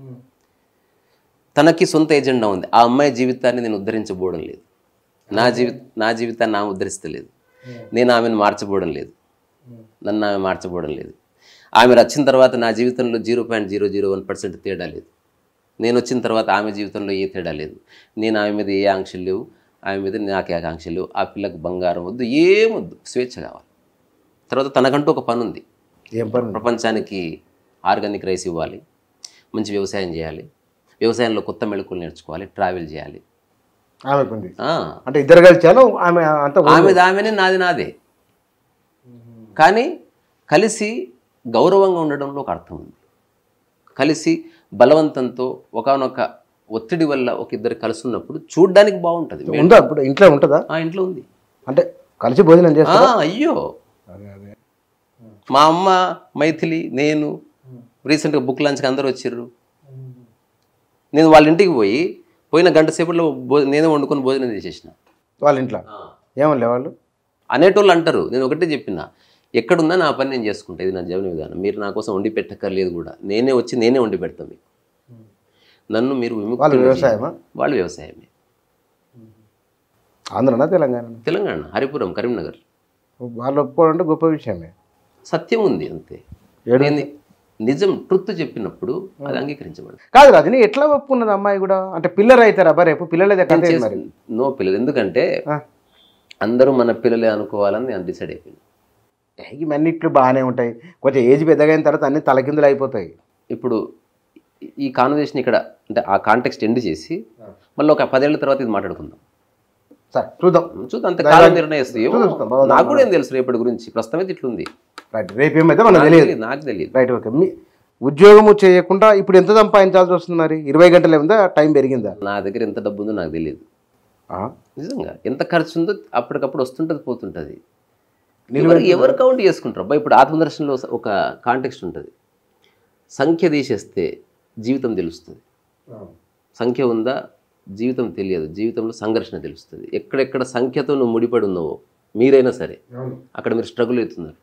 తనకి సొంత ఎజెండా ఉంది ఆ అమ్మాయి జీవితాన్ని నేను ఉద్ధరించబోవడం లేదు నా జీవి నా జీవితాన్ని ఆమె ఉద్ధరిస్తలేదు నేను ఆమెను మార్చబోవడం లేదు నన్ను ఆమె మార్చబోవడం లేదు ఆమె వచ్చిన తర్వాత నా జీవితంలో zero point zero zero one percent తేడా లేదు నేను వచ్చిన తర్వాత ఆమె జీవితంలో ఏ తేడా లేదు నేను ఆమె మీద ఏ ఆంక్షలు లేవు ఆమె మీద నాకు ఏ ఆంక్షలు లేవు ఆ పిల్లకు బంగారం వద్దు ఏమొద్దు స్వేచ్ఛ కావాలి తర్వాత తనకంటూ ఒక పని ఉంది ఏం పని ప్రపంచానికి ఆర్గానిక్ రైస్ ఇవ్వాలి మంచి వ్యవసాయం చేయాలి వ్యవసాయంలో కొత్త మెళకువలు నేర్చుకోవాలి ట్రావెల్ చేయాలి ఆమెకు ఉంది ఆ, అంటే ఇద్దరు కలిసాను ఆమె అంత ఆమెది ఆమెనే నాది నాదే కానీ కలిసి గౌరవంగా ఉండడంలో ఒక అర్థం ఉంది కలిసి బలవంతంతో ఒకనొక ఒత్తిడి వల్ల ఒక ఇద్దరు కలిసి ఉన్నప్పుడు చూడ్డానికి బాగుంటుంది ఉందా ఇప్పుడు ఇంట్లో ఉంటుందా ఆ ఇంట్లో ఉంది అంటే కలిసి భోజనం ఆ, చేస్తా అయ్యో అదే అదే మా అమ్మ మైథిలి నేను రీసెంట్గా బుక్ లాంచ్కి అందరూ వచ్చిర్రు నేను వాళ్ళ ఇంటికి పోయి పోయిన గంట సేపట్లో భో నేనే వండుకొని భోజనం చేసేసిన వాళ్ళ ఇంట్లో ఏమలే వాళ్ళు అనేటోళ్ళు అంటారు నేను ఒకటే చెప్పిన ఎక్కడున్నా నా పని నేను చేసుకుంటా ఇది నా జీవన విధానం మీరు నా కోసం వండి పెట్టక్కర్లేదు కూడా నేనే వచ్చి నేనే వండి పెడతాను మీకు నన్ను మీరు వాళ్ళు విముక్తులు వ్యవసాయమా చేయండి. వాళ్ళు వ్యవసాయమే ఆంధ్రనా తెలంగాణ తెలంగాణ హరిపురం కరీంనగర్ వాళ్ళు ఒప్పుకోవాలంటే గొప్ప విషయమే సత్యం ఉంది అంతే ఏడు- నేను నిజం ట్రుత్ చెప్పినప్పుడు అది అంగీకరించబడదు కాదు రాజుని ఎట్లా ఒప్పుకున్నది అమ్మాయి కూడా అంటే పిల్లలు అవుతారా అబ్బా రేపు పిల్లలదే కథ ఏంది మరి నో పిల్లలు ఎందుకంటే ఆ. అందరూ మన పిల్లలే అనుకోవాలని నేను డిసైడ్ అయిపోయింది ఇవన్నిట్లు బాగానే ఉంటాయి కొంచెం ఏజ్ పెద్దగా అయిన తర్వాత అన్ని తలకిందులు అయిపోతాయి ఇప్పుడు ఈ కాన్వర్జేషన్ ఇక్కడ అంటే ఆ కాంటెక్స్ట్ ఎండ్ చేసి మళ్ళీ ఒక పదేళ్ల తర్వాత ఇది మాట్లాడుకుందాం సరే చూద్దాం చూద్దాం అంత కాలం నిర్ణయిస్తుంది ఏమో, చూద్దాం, బాగుంది. నాకు కూడా ఏం తెలుసు రేపటి గురించి ప్రస్తుతం అయితే ఇట్లుంది రైట్ రేపు ఏమైతే మనకు నాకు తెలియదు తెలియదు నాకు తెలియదు రైట్ ఓకే మీ ఉద్యోగము చేయకుండా ఇప్పుడు ఎంత సంపాదించాల్సి వస్తుంది మరి ఇరవై గంటలు ఉందా టైం పెరిగిందా నా దగ్గర ఎంత డబ్బు ఉందో నాకు తెలియదు ఆ? నిజంగా ఎంత ఖర్చు ఉందో అప్పటికప్పుడు వస్తుంటుంది పోతుంటుంది ఎవరు ఎవరు కౌంట్ చేసుకుంటారు అబ్బా ఇప్పుడు ఆత్మదర్శనంలో ఒక కాంటెక్స్ట్ ఉంటుంది సంఖ్య తీసేస్తే జీవితం తెలుస్తుంది సంఖ్య ఉందా జీవితం తెలియదు జీవితంలో సంఘర్షణ తెలుస్తుంది ఎక్కడెక్కడ సంఖ్యతో నువ్వు ముడిపడి ఉన్నావో మీరైనా సరే అక్కడ మీరు స్ట్రగుల్ అవుతున్నారు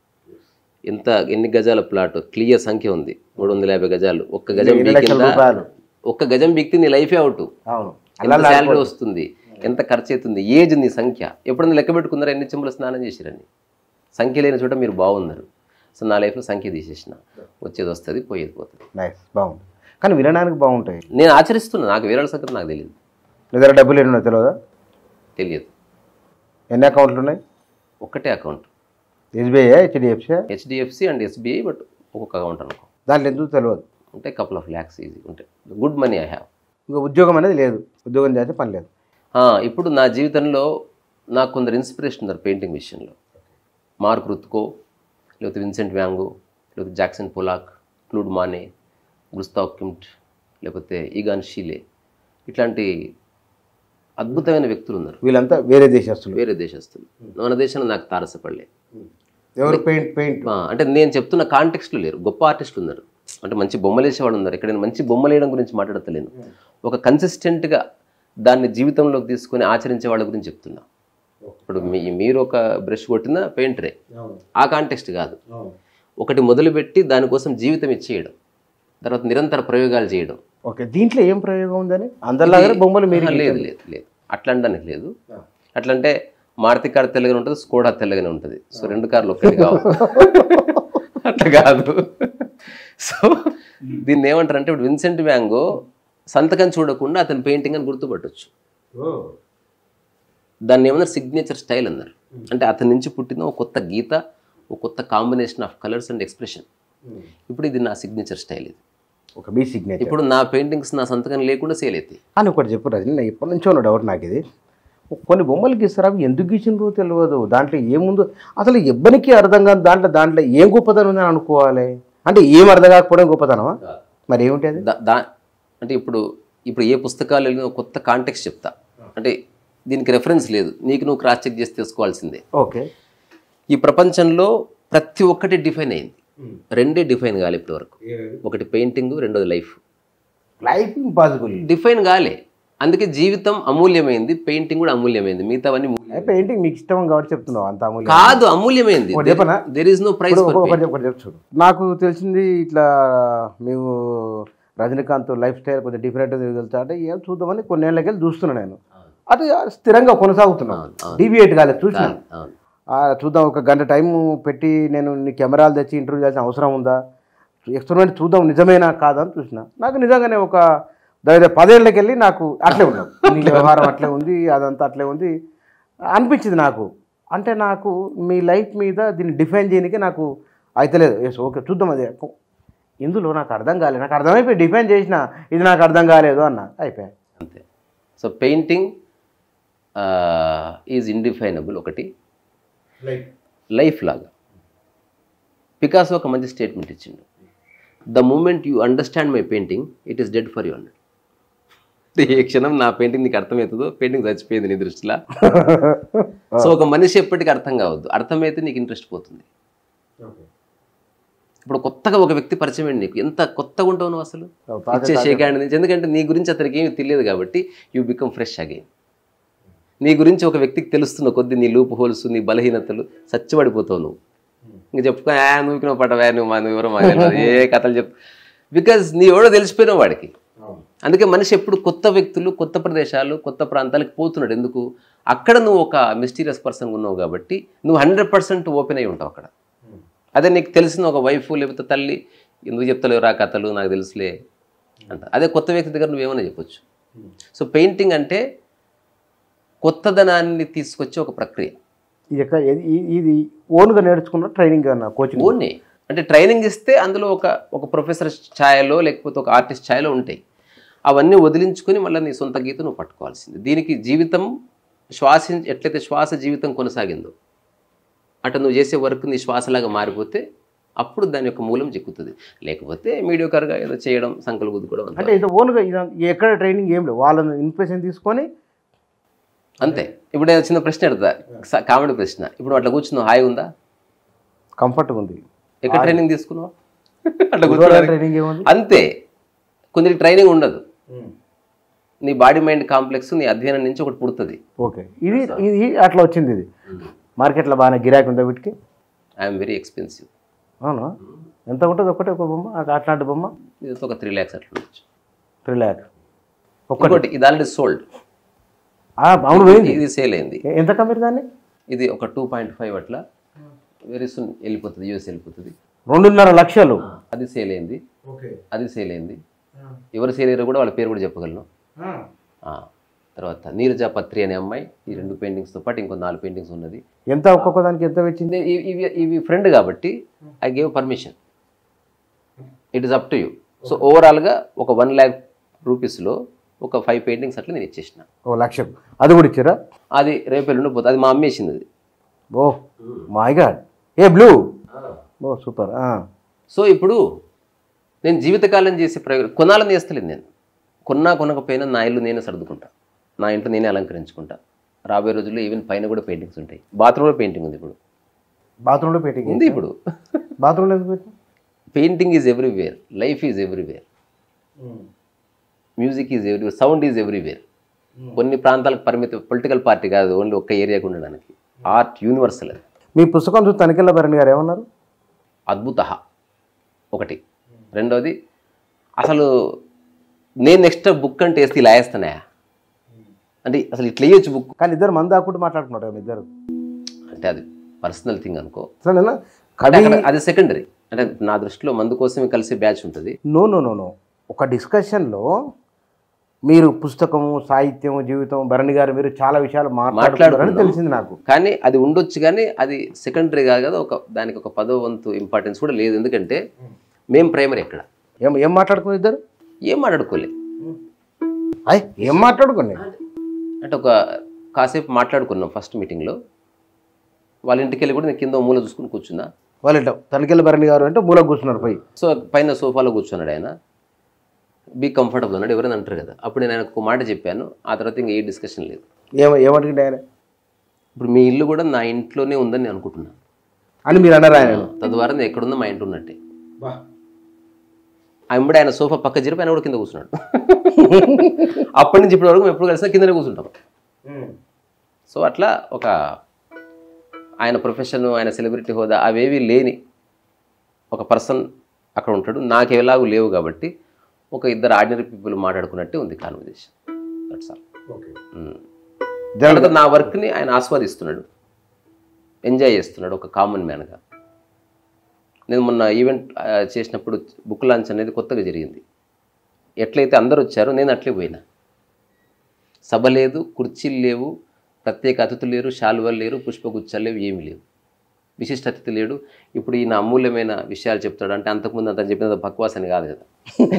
ఎంత ఎన్ని గజాల ప్లాట్ క్లియర్ సంఖ్య ఉంది మూడు వందల యాభై గజాలు ఒక్క గజం ఎన్ని లక్షల బీకిందా రూపాయలు ఒక్క గజం బీక్తి నీ లైఫే అవుట్ అవును ఎంత శాలరీ వస్తుంది ఎంత ఖర్చు అవుతుంది ఏజ్ నీ సంఖ్య ఎప్పుడైనా లెక్క పెట్టుకున్నారా ఎన్ని చెంబుల స్నానం చేసిరని సంఖ్య లేని చోట మీరు బాగున్నారు సో నా లైఫ్లో సంఖ్య తీసేసిన వచ్చేది వస్తుంది పోయేది పోతుంది నైస్ బాగుంది కానీ వినడానికి బాగుంటాయి నేను ఆచరిస్తున్నా నాకు వేరే సంగతి నాకు తెలియదు నీ దగ్గర డబ్బులు ఎన్ని ఉన్నాయో తెలియదా తెలియదు ఎన్ని అకౌంట్లు ఉన్నాయి ఒక్కటే account SBI HDFC HDFC and SBI but ఒక్కొక్క అకౌంట్ అనుకో దాంట్లో ఎందుకు తెలియదు ఉంటే కపుల్ ఆఫ్ ల్యాక్స్ ఈజీ ఉంటాయి గుడ్ మనీ ఐ హ్యావ్ ఇంకా ఉద్యోగం అనేది లేదు ఉద్యోగం చేస్తే పని లేదు ఇప్పుడు నా జీవితంలో నాకు కొందరు ఇన్స్పిరేషన్ ఉన్నారు పెయింటింగ్ విషయంలో మార్క్ రుత్కో లేకపోతే విన్సెంట్ వ్యాంగో లేకపోతే Jackson Pollock Claude Monet Gustav కిమ్ట్ లేకపోతే ఈగాన్ షీలే ఇట్లాంటి అద్భుతమైన వ్యక్తులు ఉన్నారు వీళ్ళంతా వేరే దేశస్తులు వేరే దేశస్తులు మన దేశంలో నాకు తారసపడలే ఎవరు పెయింట్ పెయింట్ ఆ, అంటే నేను చెప్తున్న కాంటెక్స్ట్లో లేరు గొప్ప ఆర్టిస్టులు ఉన్నారు అంటే మంచి బొమ్మలు వేసేవాళ్ళు ఉన్నారు ఎక్కడైనా మంచి బొమ్మలు వేయడం గురించి మాట్లాడతలేను ఒక కన్సిస్టెంట్గా దాన్ని జీవితంలోకి తీసుకొని ఆచరించే వాళ్ళ గురించి చెప్తున్నా ఇప్పుడు మీ మీరు ఒక బ్రష్ కొట్టిన పెయింటరే ఆ కాంటెక్స్ట్ కాదు ఒకటి మొదలుపెట్టి దానికోసం జీవితం ఇచ్చేయడం తర్వాత నిరంతర ప్రయోగాలు చేయడం ఓకే దీంట్లో ఏం ప్రయోగం ఉందని అందరిలాగా బొమ్మలు మీరు ఆహా, లేదు లేదు లేదు అట్లా అనడానికి లేదు అట్లా అంటే మారుతి కార్ తెల్లగానే ఉంటుంది స్కోడా తెల్లగానే ఉంటుంది సో రెండు కార్లు ఒక్కటి కావు అట్లా కాదు సో దీన్ని ఏమంటారు అంటే ఇప్పుడు విన్సెంట్ వ్యాంగో సంతకం చూడకుండా అతని పెయింటింగ్ అని గుర్తుపట్టొచ్చు దాన్ని ఏమన్నారు సిగ్నేచర్ స్టైల్ అన్నారు అంటే అతని నుంచి పుట్టిన ఒక కొత్త గీత ఒక కొత్త combination of colours and expression ఇప్పుడు ఇది నా సిగ్నేచర్ స్టైల్ ఇది ఒక బీ సిగ్నేచర్ ఇప్పుడు నా పెయింటింగ్స్ నా సంతకం లేకుండా సేల్ అవుతాయి అని ఒకటి చెప్పు రాజు నేను ఎప్పటి నుంచో ఉన్న డౌట్ నాకు ఇది కొన్ని బొమ్మలు గీస్తారు అవి ఎందుకు గీసినరో తెలియదు దాంట్లో ఏముందో అసలు ఎవ్వరికి అర్థం కాదు దాంట్లో దాంట్లో ఏం గొప్పతనం ఉందని అనుకోవాలి అంటే ఏం అర్థం కాకపోవడం గొప్పతనమా మరి ఏమిటి అది దా- దా అంటే ఇప్పుడు ఇప్పుడు ఏ పుస్తకాలు వెళ్ళినా ఒక కొత్త కాంటెక్స్ట్ చెప్తా అంటే దీనికి రెఫరెన్స్ లేదు నీకు నువ్వు క్రాస్ చెక్ చేసి తెలుసుకోవాల్సిందే ఓకే ఈ ప్రపంచంలో ప్రతి ఒక్కటి డిఫైన్ అయింది రెండే డిఫైన్ కాలే ఇప్పటి వరకు ఒకటి పెయింటింగ్ రెండోది లైఫ్ లైఫ్ ఇంపాసిబుల్ డిఫైన్ కాలే అందుకే జీవితం అమూల్యమైంది పెయింటింగ్ కూడా అమూల్యమైంది మిగతావన్నీ మూల్యం. పెయింటింగ్ మీకు ఇష్టం కాబట్టి చెప్తున్నావు అంత అమూల్యం కాదు అమూల్యమైంది ఒకటి చెప్పనా? దెర్ ఇస్ నో ప్రైస్ ఇప్పుడు ఒక- ఒకటి ఒకటి చెప్పు చూడు నాకు తెలిసింది ఇట్లా మేము రజనీకాంత్ లైఫ్ స్టైల్ కొంచెం డిఫరెంట్ తెలుస్తా అంటే ఏం చూద్దామని కొన్ని ఏళ్ళకి వెళ్ళి చూస్తున్నా నేను అది స్థిరంగా కొనసాగుతున్నాను డివియేట్ కాలేదు చూసిన ఆ, చూద్దాం ఒక గంట టైం పెట్టి నేను నీ కెమెరాలు తెచ్చి ఇంటర్వ్యూ చేయాల్సిన అవసరం ఉందా ఎక్స్పెరిమెంట్ చూద్దాం నిజమేనా కాదా అని చూసిన నాకు నిజంగానే ఒక దగ్గర పదేళ్ళకి వెళ్ళి నాకు అట్లే ఉన్నాం నీ వ్యవహారం అట్లే ఉంది అదంతా అట్లే ఉంది అనిపించింది నాకు అంటే నాకు మీ లైఫ్ మీద దీన్ని డిఫైన్ చేయడానికి నాకు అయితలేదు ఎస్ ఓకే చూద్దాం అది ఇందులో నాకు అర్థం కాలేదు నాకు అర్థమైపోయి డిఫైన్ చేసిన ఇది నాకు అర్థం కాలేదు అన్న అయిపోయాయి అంతే సో పెయింటింగ్ ఈజ్ ఇండిఫైనబుల్ ఒకటి లైఫ్ లాగా పికాసో ఒక మంచి స్టేట్మెంట్ ఇచ్చిండు the moment you understand my painting it is dead for you అన్నాడు ఏ క్షణం నా పెయింటింగ్ నీకు అర్థమవుతుందో పెయింటింగ్ చచ్చిపోయింది నీ దృష్టిలో సో ఒక మనిషి ఎప్పటికీ అర్థం కావద్దు అర్థమైతే నీకు ఇంట్రెస్ట్ పోతుంది ఇప్పుడు కొత్తగా ఒక వ్యక్తి పరిచయం అయింది నీకు ఎంత కొత్తగా ఉంటావు నువ్వు అసలు ఇచ్చే షేక్ హ్యాండ్ నుంచి ఎందుకంటే నీ గురించి అతనికి ఏమీ తెలియదు కాబట్టి యూ బికమ్ ఫ్రెష్ అగైన్ నీ గురించి ఒక వ్యక్తికి తెలుస్తున్న కొద్ది నీ లూప్ హోల్స్ నీ బలహీనతలు సచ్చిపడిపోతావు నువ్వు ఇంక చెప్పుకో "ఆ, నువ్వు ఇక్కడ పడవా నువ్వు మా నువ్వు ఎవరో మాకు తెలియదు. ఏ కథలు చెప్పు బికాజ్ నీ ఎవడో తెలిసిపోయినావు వాడికి అందుకే మనిషి ఎప్పుడు కొత్త వ్యక్తులు కొత్త ప్రదేశాలు కొత్త ప్రాంతాలకు పోతున్నాడు ఎందుకు అక్కడ నువ్వు ఒక మిస్టీరియస్ పర్సన్ ఉన్నావు కాబట్టి నువ్వు హండ్రెడ్ పర్సెంట్ ఓపెన్ అయి ఉంటావు అక్కడ అదే నీకు తెలిసిన ఒక వైఫ్ లేకపోతే తల్లి ఎందుకు చెప్తలేవు రా కథలు నాకు తెలుసులే అంట అదే కొత్త వ్యక్తి దగ్గర నువ్వేమైనా చెప్పొచ్చు సో పెయింటింగ్ అంటే కొత్తదనాన్ని తీసుకొచ్చే ఒక ప్రక్రియ ఇది ఎక్క- ఇది- ఇది- ఇది ఓన్గా నేర్చుకున్న ట్రైనింగ్ అన్న కోచింగ్ ఓన్నే అంటే ట్రైనింగ్ ఇస్తే అందులో ఒక ఒక ప్రొఫెసర్ ఛాయలో లేకపోతే ఒక ఆర్టిస్ట్ ఛాయలో ఉంటాయి అవన్నీ వదిలించుకొని మళ్ళీ నీ సొంత గీత నువ్వు పట్టుకోవాల్సింది దీనికి జీవితం శ్వాస ఎట్లయితే శ్వాస జీవితం కొనసాగిందో అటు నువ్వు చేసే వర్క్ నీ శ్వాసలాగా మారిపోతే అప్పుడు దాని యొక్క మూలం చిక్కుతుంది లేకపోతే మీడియోకర్గా ఏదో చేయడం సంకలు గుద్దుకోవడం అంతే. అంటే ఇది ఓన్గా ఇది ఎక్కడ ట్రైనింగ్ ఏం లేదు వాళ్ళని ఇన్ఫర్మేషన్ తీసుకొని అంతే ఇప్పుడు నేను చిన్న ప్రశ్న అడుగుతా స- కామెడీ ప్రశ్న ఇప్పుడు అట్లా కూర్చున్నావు హాయి ఉందా కంఫర్ట్గా ఉంది ఎక్కడ ట్రైనింగ్ తీసుకున్నావు అట్లా కూర్చోడానికి ట్రైనింగ్ ఏముంది అంతే కొందరికి ట్రైనింగ్ ఉండదు నీ బాడీ మైండ్ కాంప్లెక్స్ నీ అధ్యయనం నుంచి ఒకటి పుడుతుంది ఓకే ఇది ఇది అట్లా వచ్చింది ఇది మార్కెట్లో బాగానే గిరాకీ ఉందా వీటికి ఐఎమ్ వెరీ ఎక్స్పెన్సివ్ అవునా ఎంత ఉంటుంది ఒకటి ఒక బొమ్మ అట్లా- అట్లాంటి బొమ్మ ఇది ఒక త్రీ ల్యాక్స్ అట్లా ఉండొచ్చు త్రీ ల్యాక్స్ ఒకటి ఇది ఆల్రెడీ సోల్డ్ అవును పోయింది ఇది సేల్ అయింది ఎ- ఎంత కమ్మిరు దాన్ని ఇది ఒక టూ పాయింట్ ఫైవ్ అట్లా వెరీ సూన్ వెళ్ళిపోతుంది యూఎస్ వెళ్ళిపోతుంది రెండున్నర లక్షలు అది సేల్ అయింది ఓకే అది సేల్ అయింది ఎవరు సేల్ అయ్యారో కూడా వాళ్ళ పేరు కూడా చెప్పగలను ఆ, తర్వాత నీరజా పత్రి అనే అమ్మాయి ఈ రెండు పెయింటింగ్స్తో పాటు ఇంకో నాలుగు పెయింటింగ్స్ ఉన్నది ఎంత ఒక్కొక్క దానికి ఎంత వచ్చింది ఇవి ఇవి ఇవి ఫ్రెండ్ కాబట్టి I gave permission it is up to you so ఓవరాల్గా ఒక వన్ ల్యాక్ రూపీస్లో ఒక ఫైవ్ పెయింటింగ్స్ అట్లా నేను ఇచ్చేసిన ఓ లక్షకు అది కూడా ఇచ్చారా అది రేపు ఎల్లుండి పోతుంది అది మా అమ్మేసింది అది oh my God a blue oh super so ఇప్పుడు నేను జీవితకాలం చేసే ప్రయోగం కొనాలని చేస్తలేదు నేను కొన్నా కొనకపోయినా నా ఇల్లు నేనే సర్దుకుంటా నా ఇంట్లో నేనే అలంకరించుకుంటా రాబోయే రోజుల్లో ఈవెన్ పైన కూడా పెయింటింగ్స్ ఉంటాయి బాత్రూంలో పెయింటింగ్ ఉంది ఇప్పుడు బాత్రూంలో పెయింటింగ్ ఉంది ఇప్పుడు బాత్రూంలో ఎందుకు పెట్టిన painting is everywhere life is everywhere music is everywhere sound is everywhere కొన్ని ప్రాంతాలకు పరిమిత పొలిటికల్ పార్టీ కాదు ఓన్లీ ఒక్క ఏరియాకి ఉండడానికి ఆర్ట్ యూనివర్సల్ అది మీ పుస్తకం చూసి తనికెళ్ళ భరణి గారు ఏమన్నారు అద్భుత ఒకటి రెండవది అసలు నేను నెక్స్ట్ బుక్ అంటే వేస్తే ఇలా వేస్తానయా అంటే అసలు ఇట్లా వేయచ్చు బుక్ కానీ ఇద్దరు మంది దాక్కుంటూ మాట్లాడుకున్నారు కదా ఇద్దరు అంటే అది పర్సనల్ థింగ్ అనుకో అసలు నేను అంటే కవి అక్కడ అది సెకండరీ అంటే నా దృష్టిలో మందు కోసమే కలిసి బ్యాచ్ ఉంటుంది నో నో నో నో ఒక డిస్కషన్లో మీరు పుస్తకము సాహిత్యము జీవితం భరణి గారు మీరు చాలా విషయాలు మాట్లాడుతున్నారని తెలిసింది నాకు కానీ అది ఉండొచ్చు కానీ అది సెకండరీ కాదు కదా ఒక దానికి ఒక పదో వంతు ఇంపార్టెన్స్ కూడా లేదు ఎందుకంటే మేము ప్రైమరీ ఎక్కడ ఏం ఏం మాట్లాడుకున్నారు ఇద్దరు ఏం మాట్లాడుకోలే అయ్ ఏం మాట్లాడుకున్నాయి అంటే ఒక కాసేపు మాట్లాడుకున్నాం ఫస్ట్ మీటింగ్లో వాళ్ళ ఇంటికి వెళ్ళి కూడా నేను కింద ఓ మూల చూసుకుని కూర్చున్నా వాళ్ళు ఇట్లా తనికెళ్ళ భరణి గారు అంటే మూల కూర్చున్నారు పోయి సో పైన సోఫాలో కూర్చున్నాడు ఆయన బీ కంఫర్టబుల్ అన్నాడు ఎవరైనా అంటారు కదా అప్పుడు నేను ఆయనకు ఒక మాట చెప్పాను ఆ తర్వాత ఇంకా ఏ డిస్కషన్ లేదు ఏమ ఏమడిగింది ఆయన ఇప్పుడు మీ ఇల్లు కూడా నా ఇంట్లోనే ఉందని నేను అనుకుంటున్నాను అని మీరు అన్నారు ఆయన తద్వారా నేను ఎక్కడున్నా మా ఇంటి ఉన్నట్టే ఆ వెంబడి ఆయన సోఫా పక్క జరిపి ఆయన కూడా కింద కూర్చున్నాడు అప్పటి నుంచి ఇప్పటి వరకు మేము ఎప్పుడు కలిసినా కిందనే కూర్చుంటాం సో అట్లా ఒక ఆయన ప్రొఫెషన్ ఆయన సెలబ్రిటీ హోదా అవేవి లేని ఒక పర్సన్ అక్కడ ఉంటాడు నాకు ఎలాగూ లేవు కాబట్టి ఒక ఇద్దరు ఆర్డినరీ పీపుల్ మాట్లాడుకున్నట్టే ఉంది కాన్వర్జేషన్ దట్స్ ఆల్ జనరల్ నా వర్క్ని ఆయన ఆస్వాదిస్తున్నాడు ఎంజాయ్ చేస్తున్నాడు ఒక కామన్ మ్యాన్గా నేను మొన్న ఈవెంట్ ఆ, చేసినప్పుడు బుక్ లాంచ్ అనేది కొత్తగా జరిగింది ఎట్లయితే అందరూ వచ్చారో నేను అట్లే పోయినా సభ లేదు కుర్చీలు లేవు ప్రత్యేక అతిథులు లేరు శాలువలు లేరు పుష్పగుచ్చాలు లేవు ఏమీ లేవు విశిష్ట అతిథి లేడు ఇప్పుడు ఈయన అమూల్యమైన విషయాలు చెప్తాడు అంటే అంతకుముందు అంత చెప్పినంత బక్వాస్ అని కాదు కదా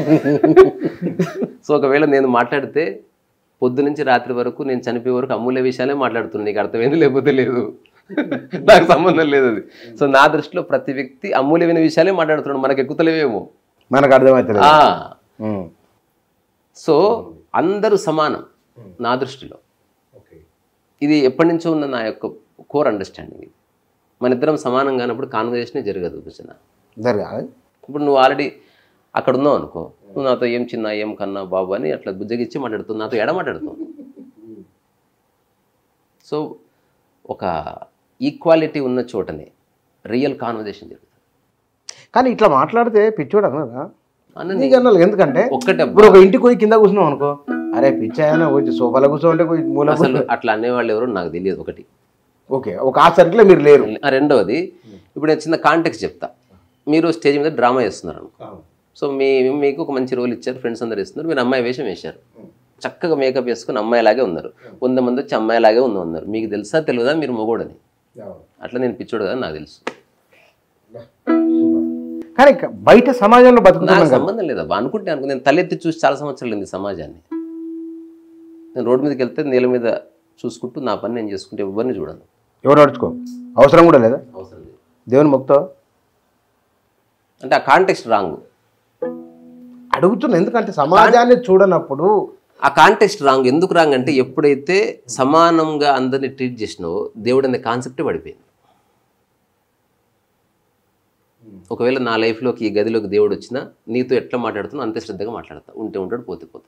సో ఒకవేళ నేను మాట్లాడితే పొద్దు నుంచి రాత్రి వరకు నేను చనిపోయే వరకు అమూల్య విషయాలే మాట్లాడుతున్నాను నీకు అర్థమైంది లేకపోతే లేదు నాకు సంబంధం లేదు అది సో నా దృష్టిలో ప్రతి వ్యక్తి అమూల్యమైన విషయాలే మాట్లాడుతున్నాడు మనకు ఎక్కుతలేవేమో మనకు అర్థమవుతుంది ఆ, సో అందరూ సమానం నా దృష్టిలో ఇది ఎప్పటి నుంచో ఉన్న నా యొక్క కోర్ అండర్స్టాండింగ్ ఇది మన ఇద్దరం సమానం కానప్పుడు కాన్వర్జేషనే జరగదు భూషణ జరగాలి ఇప్పుడు నువ్వు ఆల్రెడీ అక్కడ ఉన్నావు అనుకో నువ్వు నాతో ఏం చిన్న ఏం కన్నా బాబు అని అట్లా బుజ్జగిచ్చి మాట్లాడుతుంది నాతో ఎడ మాట్లాడుతావు సో ఒక ఈక్వాలిటీ ఉన్న చోటనే రియల్ కాన్వర్జేషన్ జరుగుతుంది కానీ ఇట్లా మాట్లాడితే పిచ్చోడు అన్నదా అన్నది నీకు అన్నాను ఎందుకంటే ఒక్కటే ఇప్పుడు ఒక ఇంటికి పోయి కింద కూర్చున్నాం అనుకో అరే పిచ్చాయన వచ్చి సోఫాలో కూర్చోంటే పోయి మూల అసలు అట్లా అనేవాళ్ళు ఎవరో నాకు తెలియదు ఒకటి ఓకే ఒక ఆ సర్కిల్లో మీరు లేరు ఆ రెండవది ఇప్పుడు నేను చిన్న కాంటెక్స్ చెప్తా మీరు స్టేజ్ మీద డ్రామా చేస్తున్నారు అనుకో సో మీ మీకు ఒక మంచి రోల్ ఇచ్చారు ఫ్రెండ్స్ అందరు ఇస్తున్నారు మీరు అమ్మాయి వేషం వేశారు చక్కగా మేకప్ వేసుకుని అమ్మాయిలాగే ఉన్నారు వంద మంది వచ్చి అమ్మాయిలాగే ఉందా ఉన్నారు మీకు తెలుసా తెలియదా మీరు మొగోడని అట్లా నేను పిచ్చోడు కదా నాకు తెలుసు కానీ ఇక బయట సమాజంలో బతుకుతున్నాం నాకు కదా సంబంధం లేదా అనుకుంటే అనుకో నేను తలెత్తి చూసి చాలా సంవత్సరాలు ఉంది సమాజాన్ని నేను రోడ్డు మీదకి వెళ్తే నేల మీద చూసుకుంటూ నా పని నేను చేసుకుంటే ఎవరిని చూడను ఎవరు నడుచుకో అవసరం కూడా లేదా అవసరం లేదు దేవుని మొక్తో అంటే ఆ కాంటెక్స్ట్ రాంగ్ అడుగుతున్నా ఎందుకంటే సమాజాన్ని చూడనప్పుడు ఆ కాంటెక్స్ట్ రాంగ్ ఎందుకు రాంగ్ అంటే ఎప్పుడైతే సమానంగా అందరిని ట్రీట్ చేసినావో దేవుడు అనే కాన్సెప్టే పడిపోయింది ఒకవేళ నా లైఫ్లోకి ఈ గదిలోకి దేవుడు వచ్చినా నీతో ఎట్లా మాట్లాడుతున్నా అంతే శ్రద్ధగా మాట్లాడతా ఉంటే ఉంటాడు పోతే పోతాడు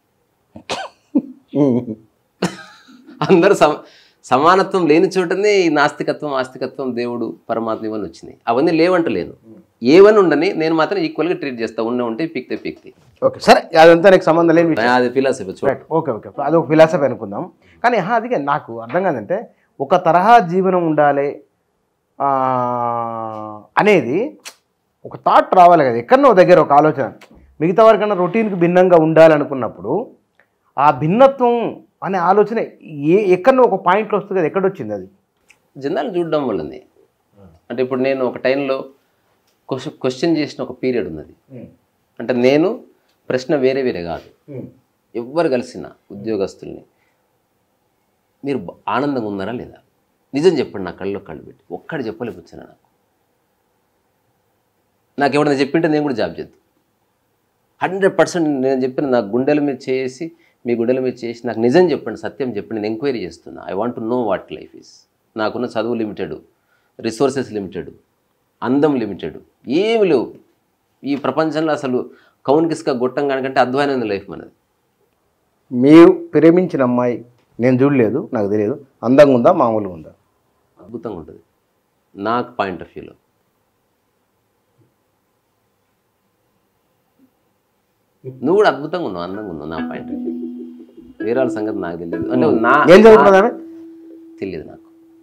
అందరూ సమ సమానత్వం లేని చోటనే ఈ నాస్తికత్వం ఆస్తికత్వం దేవుడు పరమాత్మ ఇవన్నీ వచ్చినాయి అవన్నీ లేవంటలేను ఏవని ఉండని నేను మాత్రం ఈక్వల్గా ట్రీట్ చేస్తా ఉన్న ఉంటే పీక్తే పీక్తే ఓకే సరే అదంతా నీకు సంబంధం లేని విషయం అది ఫిలాసఫీ చూడ రైట్ ఓకే ఓకే అది ఒక ఫిలాసఫీ అనుకుందాం కానీ ఆహా, అది నాకు అర్థం కాదంటే ఒక తరహా జీవనం ఉండాలి ఆ, అనేది ఒక థాట్ రావాలి కదా ఎక్కడనో దగ్గర ఒక ఆలోచన మిగతా వారికన్నా రొటీన్కి భిన్నంగా ఉండాలనుకున్నప్పుడు ఆ భిన్నత్వం అనే ఆలోచన ఏ ఎక్కడనో ఒక పాయింట్లో వస్తుంది కదా ఎక్కడొచ్చింది అది జనాలు చూడడం వల్లనే అంటే ఇప్పుడు నేను ఒక టైంలో క్వశ్చన్ క్వశ్చన్ చేసిన ఒక పీరియడ్ ఉన్నది అంటే నేను ప్రశ్న వేరే వేరే కాదు ఎవ్వరు కలిసిన ఉద్యోగస్తుల్ని మీరు బ- ఆనందంగా ఉన్నారా లేదా నిజం చెప్పండి నా కళ్ళలో కళ్ళు పెట్టి ఒక్కడు చెప్పలేకొచ్చాను నాకు నాకు ఎవరైనా చెప్పింటే నేను కూడా జాబ్ చేద్దాం హండ్రెడ్ పర్సెంట్ నేను చెప్పిన నా గుండెల మీద చేసి మీ గుండెల మీద చేసి నాకు నిజం చెప్పండి సత్యం చెప్పండి నేను ఎంక్వైరీ చేస్తున్నా I want to know what life is నాకున్న చదువు లిమిటెడ్ రిసోర్సెస్ లిమిటెడ్ అందం లిమిటెడ్ ఏమి లేవు ఈ ప్రపంచంలో అసలు కౌన్కిస్గా గొట్టం కనుకంటే అధ్వానమైన లైఫ్ మనది మీరు ప్రేమించిన అమ్మాయి నేను చూడలేదు నాకు తెలియదు అందంగా ఉందా మామూలుగా ఉందా అద్భుతంగా ఉంటుంది నాకు పాయింట్ ఆఫ్ వ్యూలో నువ్వు కూడా అద్భుతంగా ఉన్నావు అందంగా ఉన్నావు నా పాయింట్ ఆఫ్ వ్యూ వేరే వాళ్ళ సంగతి నాకు తెలియదు అంటే నా ఏం చదువుకున్నది ఆమె తెలియదు నాకు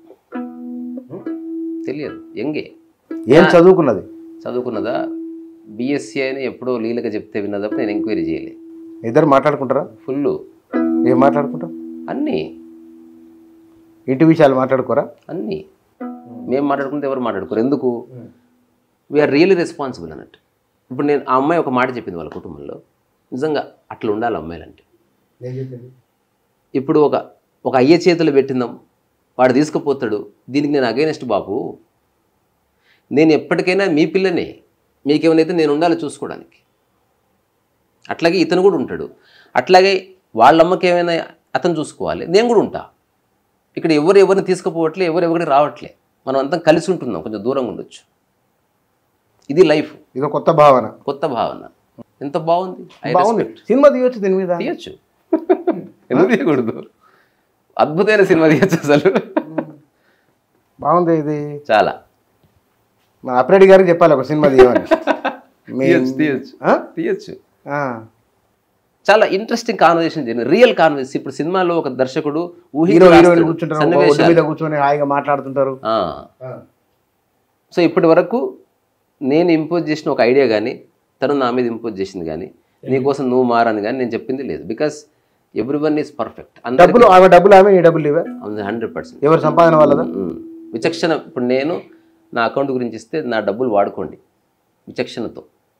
తెలియదు ఎంగే ఏం చదువుకున్నది చదువుకున్నదా బీఎస్సీ అని ఎప్పుడో లీలగా చెప్తే విన్నదప్పుడు నేను ఎంక్వైరీ చేయలే ఇద్దరు మాట్లాడుకుంటారా ఫుల్ ఏం మాట్లాడుకుంటారు అన్నీ ఇంటి విషయాలు మాట్లాడుకోరా అన్నీ మేము మాట్లాడుకుంటే ఎవరు మాట్లాడుకోరు ఎందుకు వీఆర్ రియల్లీ రెస్పాన్సిబుల్ అన్నట్టు ఇప్పుడు నేను ఆ అమ్మాయి ఒక మాట చెప్పింది వాళ్ళ కుటుంబంలో నిజంగా అట్లా ఉండాలి అమ్మాయిలంటే ఇప్పుడు ఒక ఒక అయ్య చేతులు పెట్టిందాం వాడు తీసుకుపోతాడు దీనికి నేను అగైనెస్ట్ బాబు నేను ఎప్పటికైనా మీ పిల్లనే మీకేమైనా నేను ఉండాలి చూసుకోవడానికి అట్లాగే ఇతను కూడా ఉంటాడు అట్లాగే వాళ్ళ అమ్మకి ఏమైనా అతను చూసుకోవాలి నేను కూడా ఉంటా ఇక్కడ ఎవరు ఎవరిని తీసుకుపోవట్లే ఎవరు ఎవరికి రావట్లే మనం అంతా కలిసి ఉంటున్నాం కొంచెం దూరంగా ఉండొచ్చు ఇది లైఫ్ ఇది కొత్త భావన కొత్త భావన ఎంత బాగుంది I బాగుంది respect. సినిమా తీయొచ్చు దీని మీద తీయచ్చు ఎందుకు తీయకూడదు అద్భుతమైన సినిమా తీయచ్చు అసలు బాగుంది ఇది చాలా మా అప్రెడ్డి గారికి చెప్పాలి ఒక సినిమా తీయమని మీ- తీయచ్చు తీయచ్చు ఆ? తీయచ్చు ఆ. చాలా ఇంట్రెస్టింగ్ కాన్వర్సేషన్ జరిగింది రియల్ కాన్వర్సేషన్ ఇప్పుడు సినిమాలో ఒక దర్శకుడు ఊహించి హీరో హీరోయిన్ రాస్తాడు. కూర్చుంటారు ఒక సన్నివేశాలు. ఒడ్డు మీద కూర్చొని హాయిగా మాట్లాడుతుంటారు ఆ. సో ఇప్పటి వరకు నేను ఇంపోజ్ చేసిన ఒక ఐడియా కానీ తను నా మీద ఇంపోజ్ చేసింది కానీ నీకోసం నువ్వు మారని కానీ నేను చెప్పింది లేదు because everyone is perfect డబ్బులు ఆమె డబ్బులు ఆమె ఈ డబ్బులు ఇవే హండ్రెడ్ పర్సెంట్ ఎవరి సంపాదన వాళ్ళదా విచక్షణ ఇప్పుడు నేను నా అకౌంట్ గురించి ఇస్తే నా డబ్బులు వాడుకోండి విచక్షణతో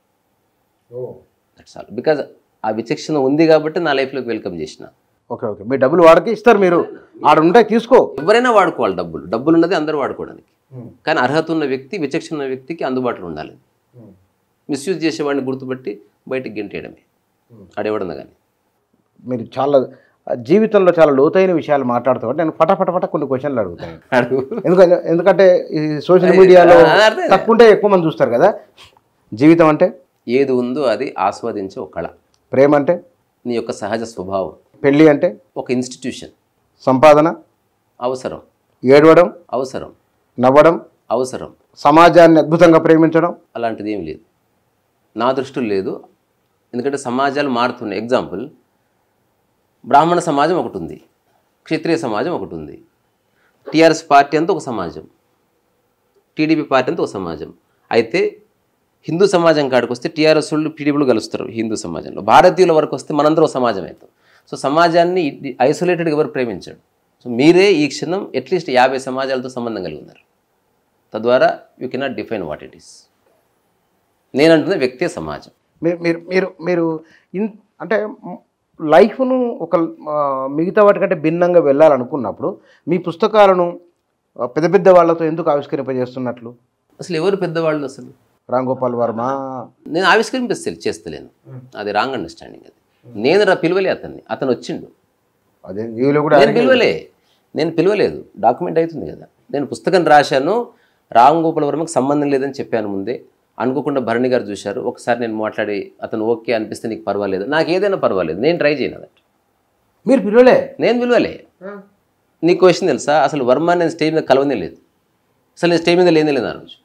దట్స్ ఆల్ బికాజ్ ఆ విచక్షణ ఉంది కాబట్టి నా లైఫ్లోకి వెల్కమ్ చేసిన ఓకే ఓకే మీ డబ్బులు వాడికి ఇస్తారు మీరు ఆడ ఉంటాయి తీసుకో ఎవరైనా వాడుకోవాలి డబ్బులు డబ్బులు ఉన్నది అందరూ వాడుకోవడానికి కానీ అర్హత ఉన్న వ్యక్తి విచక్షణ ఉన్న వ్యక్తికి అందుబాటులో ఉండాలి మిస్యూజ్ చేసేవాడిని గుర్తుపట్టి బయటికి గెంటేయడమే ఆడేవాడన్నా కానీ మీరు చాలా జీవితంలో చాలా లోతైన విషయాలు మాట్లాడుతూ ఉంటే నేను ఫటాఫట ఫట కొన్ని క్వశ్చన్లు అడుగుతాను అడుగు ఎందుకంటే ఎందుకంటే ఈ సోషల్ మీడియాలో ఆ, అర్థం. తక్కువ ఉంటే ఎక్కువ మంది చూస్తారు కదా జీవితం అంటే ఏది ఉందో అది ఆస్వాదించే ఒక కళ ప్రేమ అంటే నీ యొక్క సహజ స్వభావం పెళ్ళి అంటే ఒక ఇన్స్టిట్యూషన్ సంపాదన అవసరం ఏడవడం అవసరం నవ్వడం అవసరం సమాజాన్ని అద్భుతంగా ప్రేమించడం అలాంటిది ఏం లేదు నా దృష్టిలో లేదు ఎందుకంటే సమాజాలు మారుతున్నాయి ఎగ్జాంపుల్ బ్రాహ్మణ సమాజం ఒకటి ఉంది క్షత్రియ సమాజం ఒకటి ఉంది టీఆర్ఎస్ పార్టీ అంతా ఒక సమాజం టీడీపీ పార్టీ అంతా ఒక సమాజం అయితే హిందూ సమాజం కాడికి వస్తే టీఆర్ఎస్ వాళ్ళు టీడీపీలు కలుస్తారు హిందూ సమాజంలో భారతీయుల వరకు వస్తే మనందరం ఒక సమాజం అవుతాం సో సమాజాన్ని ఐసోలేటెడ్గా ఎవరు ప్రేమించాడు సో మీరే ఈ క్షణం అట్లీస్ట్ యాభై సమాజాలతో సంబంధం కలిగి ఉన్నారు తద్వారా you cannot define what it is నేనంటున్న వ్యక్తే సమాజం మీరు మీరు మీరు మీరు ఇన్ అంటే లైఫ్ను ఒక ఆ, మిగతా వాటికంటే భిన్నంగా వెళ్ళాలనుకున్నప్పుడు మీ పుస్తకాలను ఆ, పెద్ద పెద్ద వాళ్ళతో ఎందుకు ఆవిష్కరింపజేస్తున్నట్లు అసలు ఎవరు పెద్దవాళ్ళు అసలు రామ్ గోపాల్ వర్మ నేను ఆవిష్కరింపే చేస్తలేను అది రాంగ్ అండర్స్టాండింగ్ అది నేను రా పిలవలే అతన్ని అతను వచ్చిండు అదే జీవిలో కూడా నేను పిలవలే నేను పిలవలేదు డాక్యుమెంట్ అవుతుంది కదా నేను పుస్తకం రాశాను రామ్ గోపాల్ వర్మకు సంబంధం లేదని చెప్పాను ముందే అనుకోకుండా భరణి గారు చూశారు ఒకసారి నేను మాట్లాడి అతను ఓకే అనిపిస్తే నీకు పర్వాలేదు నాకు ఏదైనా పర్వాలేదు నేను ట్రై చేయను అదట మీరు పిలవలే నేను పిలవలే నీకు క్వశ్చన్ తెలుసా అసలు వర్మ నేను స్టేజ్ మీద కలవనే లేదు అసలు నేను స్టేజ్ మీద లేనే లేదు ఆ రోజు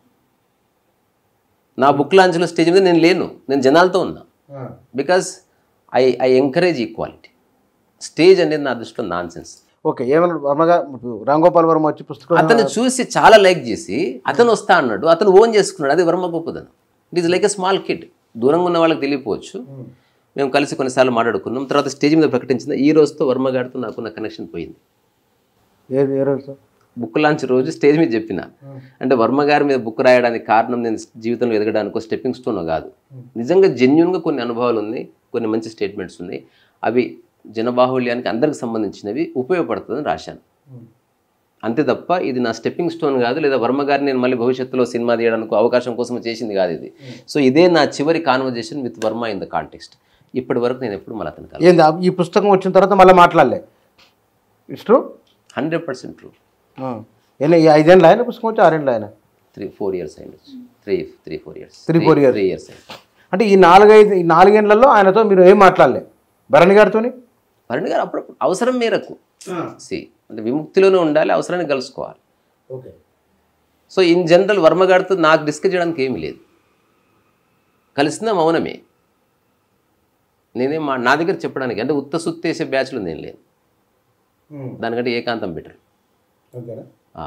నా బుక్ లాంచ్లో స్టేజ్ మీద నేను లేను నేను జనాలతో ఉన్నా because I I encourage equality stage అనేది నా దృష్టిలో నాన్ సెన్స్ ఓకే ఏమన్నాడు వర్మ గారు రామ్ గోపాల్ వర్మ వచ్చి పుస్తకం అతను చూసి చాలా లైక్ చేసి అతను వస్తా అన్నాడు అతను ఓన్ చేసుకున్నాడు అది వర్మ గొప్పదనం it is like a small kid దూరంగా ఉన్న వాళ్ళకి తెలియపోవచ్చు మేము కలిసి కొన్నిసార్లు మాట్లాడుకున్నాం తర్వాత స్టేజ్ మీద ప్రకటించింది ఈ రోజుతో వర్మ గారితో నాకున్న కనెక్షన్ పోయింది ఏది ఏ రోజు బుక్ లాంచ్ రోజు స్టేజ్ మీద చెప్పిన అంటే వర్మ గారి మీద బుక్ రాయడానికి కారణం నేను జీవితంలో ఎదగడానికి స్టెప్పింగ్ స్టోన్ కాదు నిజంగా జెన్యున్గా కొన్ని అనుభవాలు ఉన్నాయి కొన్ని మంచి స్టేట్మెంట్స్ ఉన్నాయి అవి జనబాహుళ్యానికి అందరికి సంబంధించినవి ఉపయోగపడుతుందని రాశాను అంతే తప్ప ఇది నా స్టెప్పింగ్ స్టోన్ కాదు లేదా వర్మ గారిని నేను మళ్ళీ భవిష్యత్తులో సినిమా తీయడానికి అవకాశం కోసం చేసింది కాదు ఇది సో ఇదే నా చివరి conversation with Varma in the context ఇప్పటి వరకు నేను ఎప్పుడు మళ్ళీ అతను ఏంది ఆ- ఈ పుస్తకం వచ్చిన తర్వాత మళ్ళీ మాట్లాడలే it's true hundred percent true ఎన్ని ఈ ఐదేళ్ళు ఆయన పుస్తకం వచ్చి ఆరేళ్ళు ఆయన త్రీ ఫోర్ ఇయర్స్ అయింది three three four years Three, four years. Three years అయింది అంటే ఈ నాలుగైదు ఈ నాలుగేళ్లలో ఆయనతో మీరు ఏం మాట్లాడలే భరణి గారితోని భరణి గారు అప్పుడప్పుడు అవసరం మేరకు సి అంటే విముక్తిలోనే ఉండాలి అవసరాన్ని కలుసుకోవాలి okay so in general Varma గారితో నాకు డిస్కస్ చేయడానికి ఏమీ లేదు కలిసిన మౌనమే నేనే మా నా దగ్గర చెప్పడానికి అంటే ఉత్త సుత్తేసే బ్యాచ్లో నేను లేను దానికంటే ఏకాంతం బెటర్ ఓకేనా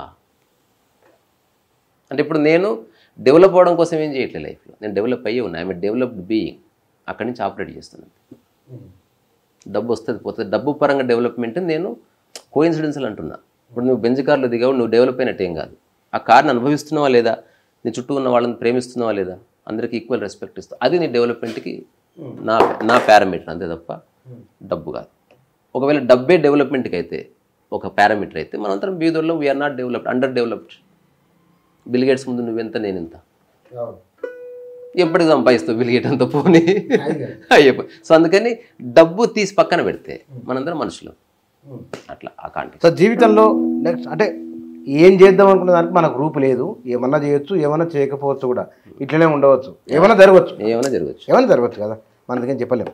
అంటే ఇప్పుడు నేను డెవలప్ అవ్వడం కోసం ఏం చేయట్లేదు లైఫ్లో నేను డెవలప్ అయ్యి ఉన్నా ఐఎమ్ డెవలప్డ్ బీయింగ్ అక్కడి నుంచి ఆపరేట్ చేస్తున్నాను డబ్బు వస్తుంది పోతుంది డబ్బు పరంగా డెవలప్మెంట్ నేను కోయిన్సిడెన్స్లు అంటున్నా ఇప్పుడు నువ్వు బెంజ్ కార్లో దిగావు నువ్వు డెవలప్ అయినట్టు ఏం కాదు ఆ కార్ని అనుభవిస్తున్నావా లేదా నీ చుట్టూ ఉన్న వాళ్ళని ప్రేమిస్తున్నావా లేదా అందరికీ ఈక్వల్ రెస్పెక్ట్ ఇస్తావు అది నీ డెవలప్మెంట్కి నా నా పారామీటర్ అంతే తప్ప డబ్బు కాదు ఒకవేళ డబ్బే డెవలప్మెంట్కి అయితే ఒక పారామీటర్ అయితే మనంతరం బీదోళ్ళం we're not developed under developed Bill Gates ముందు నువ్వెంత నేనెంత ఎప్పటికి సంపాదిస్తావు బిల్ గేట్ అంత పోనీ అయ్యప్ప సో అందుకని డబ్బు తీసి పక్కన పెడితే మనందరం మనుషులు అట్లా ఆ కాంటెక్స్ట్ సో జీవితంలో నెక్స్ట్ అంటే ఏం చేద్దాం అనుకున్న దానికి మనకు రూపు లేదు ఏమన్నా చేయొచ్చు ఏమన్నా చేయకపోవచ్చు కూడా ఇట్లనే ఉండవచ్చు ఏమన్నా జరగవచ్చు ఏమైనా జరగచ్చు ఏమైనా జరగవచ్చు కదా మనకేం చెప్పలేము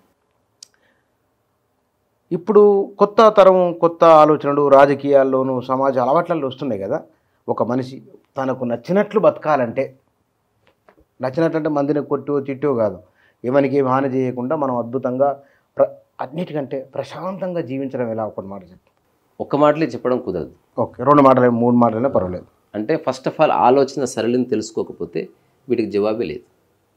ఇప్పుడు కొత్త తరం కొత్త ఆలోచనలు రాజకీయాల్లోనూ సమాజ అలవాట్లలో వస్తున్నాయి కదా ఒక మనిషి తనకు నచ్చినట్లు బతకాలంటే నచ్చినట్లు అంటే మందిని కొట్టో తిట్టో కాదు ఎవరికి ఏం హాని చేయకుండా మనం అద్భుతంగా ప్ర అన్నిటికంటే ప్రశాంతంగా జీవించడం ఎలా ఒకటి మాట చెప్పు ఒక్క మాటలే చెప్పడం కుదరదు ఓకే రెండు మాటలు మూడు మాటలైనా పర్వాలేదు అంటే ఫస్ట్ ఆఫ్ ఆల్ ఆలోచన సరళిని తెలుసుకోకపోతే వీటికి జవాబే లేదు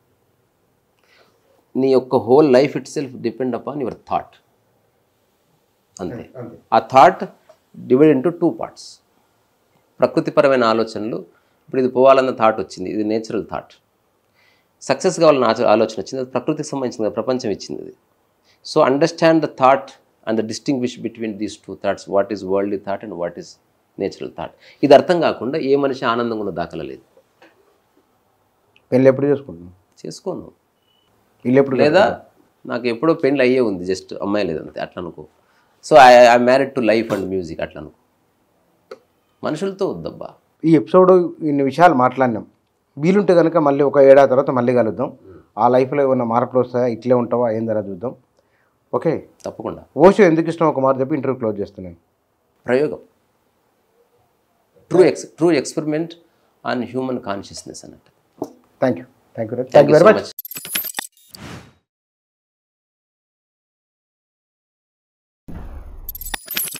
నీ యొక్క whole life itself depend upon your thought అంతే ఆ thought divide into two parts ప్రకృతిపరమైన ఆలోచనలు ఇప్పుడు ఇది పోవాలన్న థాట్ వచ్చింది ఇది నేచురల్ థాట్ సక్సెస్ కావాలన్న ఆచ- ఆలోచన వచ్చింది అది ప్రకృతికి సంబంధించింది కదా, ప్రపంచం ఇచ్చింది అది so understand the thought and the distinguish between these two thoughts what is worldly thought and what is natural thought ఇది అర్థం కాకుండా ఏ మనిషి ఆనందంగా ఉన్న దాఖలా లేదు పెళ్ళి ఎప్పుడు చేసుకుంటున్నాం చేసుకోను ఇల్లు ఎప్పుడు లేదా నాకు ఎప్పుడో పెళ్ళి అయ్యే ఉంది జస్ట్ అమ్మాయి లేదంతే అట్లా అనుకో so I I married to life and music అట్లా అనుకో మనుషులతో వద్దబ్బా ఈ ఎపిసోడ్ ఇన్ని విషయాలు మాట్లాడినాం వీలుంటే కనుక మళ్ళీ ఒక ఏడాది తర్వాత మళ్ళీ కలుద్దాం ఆ లైఫ్లో ఏమైనా మార్పులు వస్తాయా ఇట్లే ఉంటావా ఏం ధర చూద్దాం ఓకే తప్పకుండా ఓషో ఎందుకు ఇష్టం ఒక మాట చెప్పి ఇంటర్వ్యూ క్లోజ్ చేస్తున్నాను ప్రయోగం true ex true experiment on human consciousness అన్నట్టు thank you thank you thank thank you you very so much much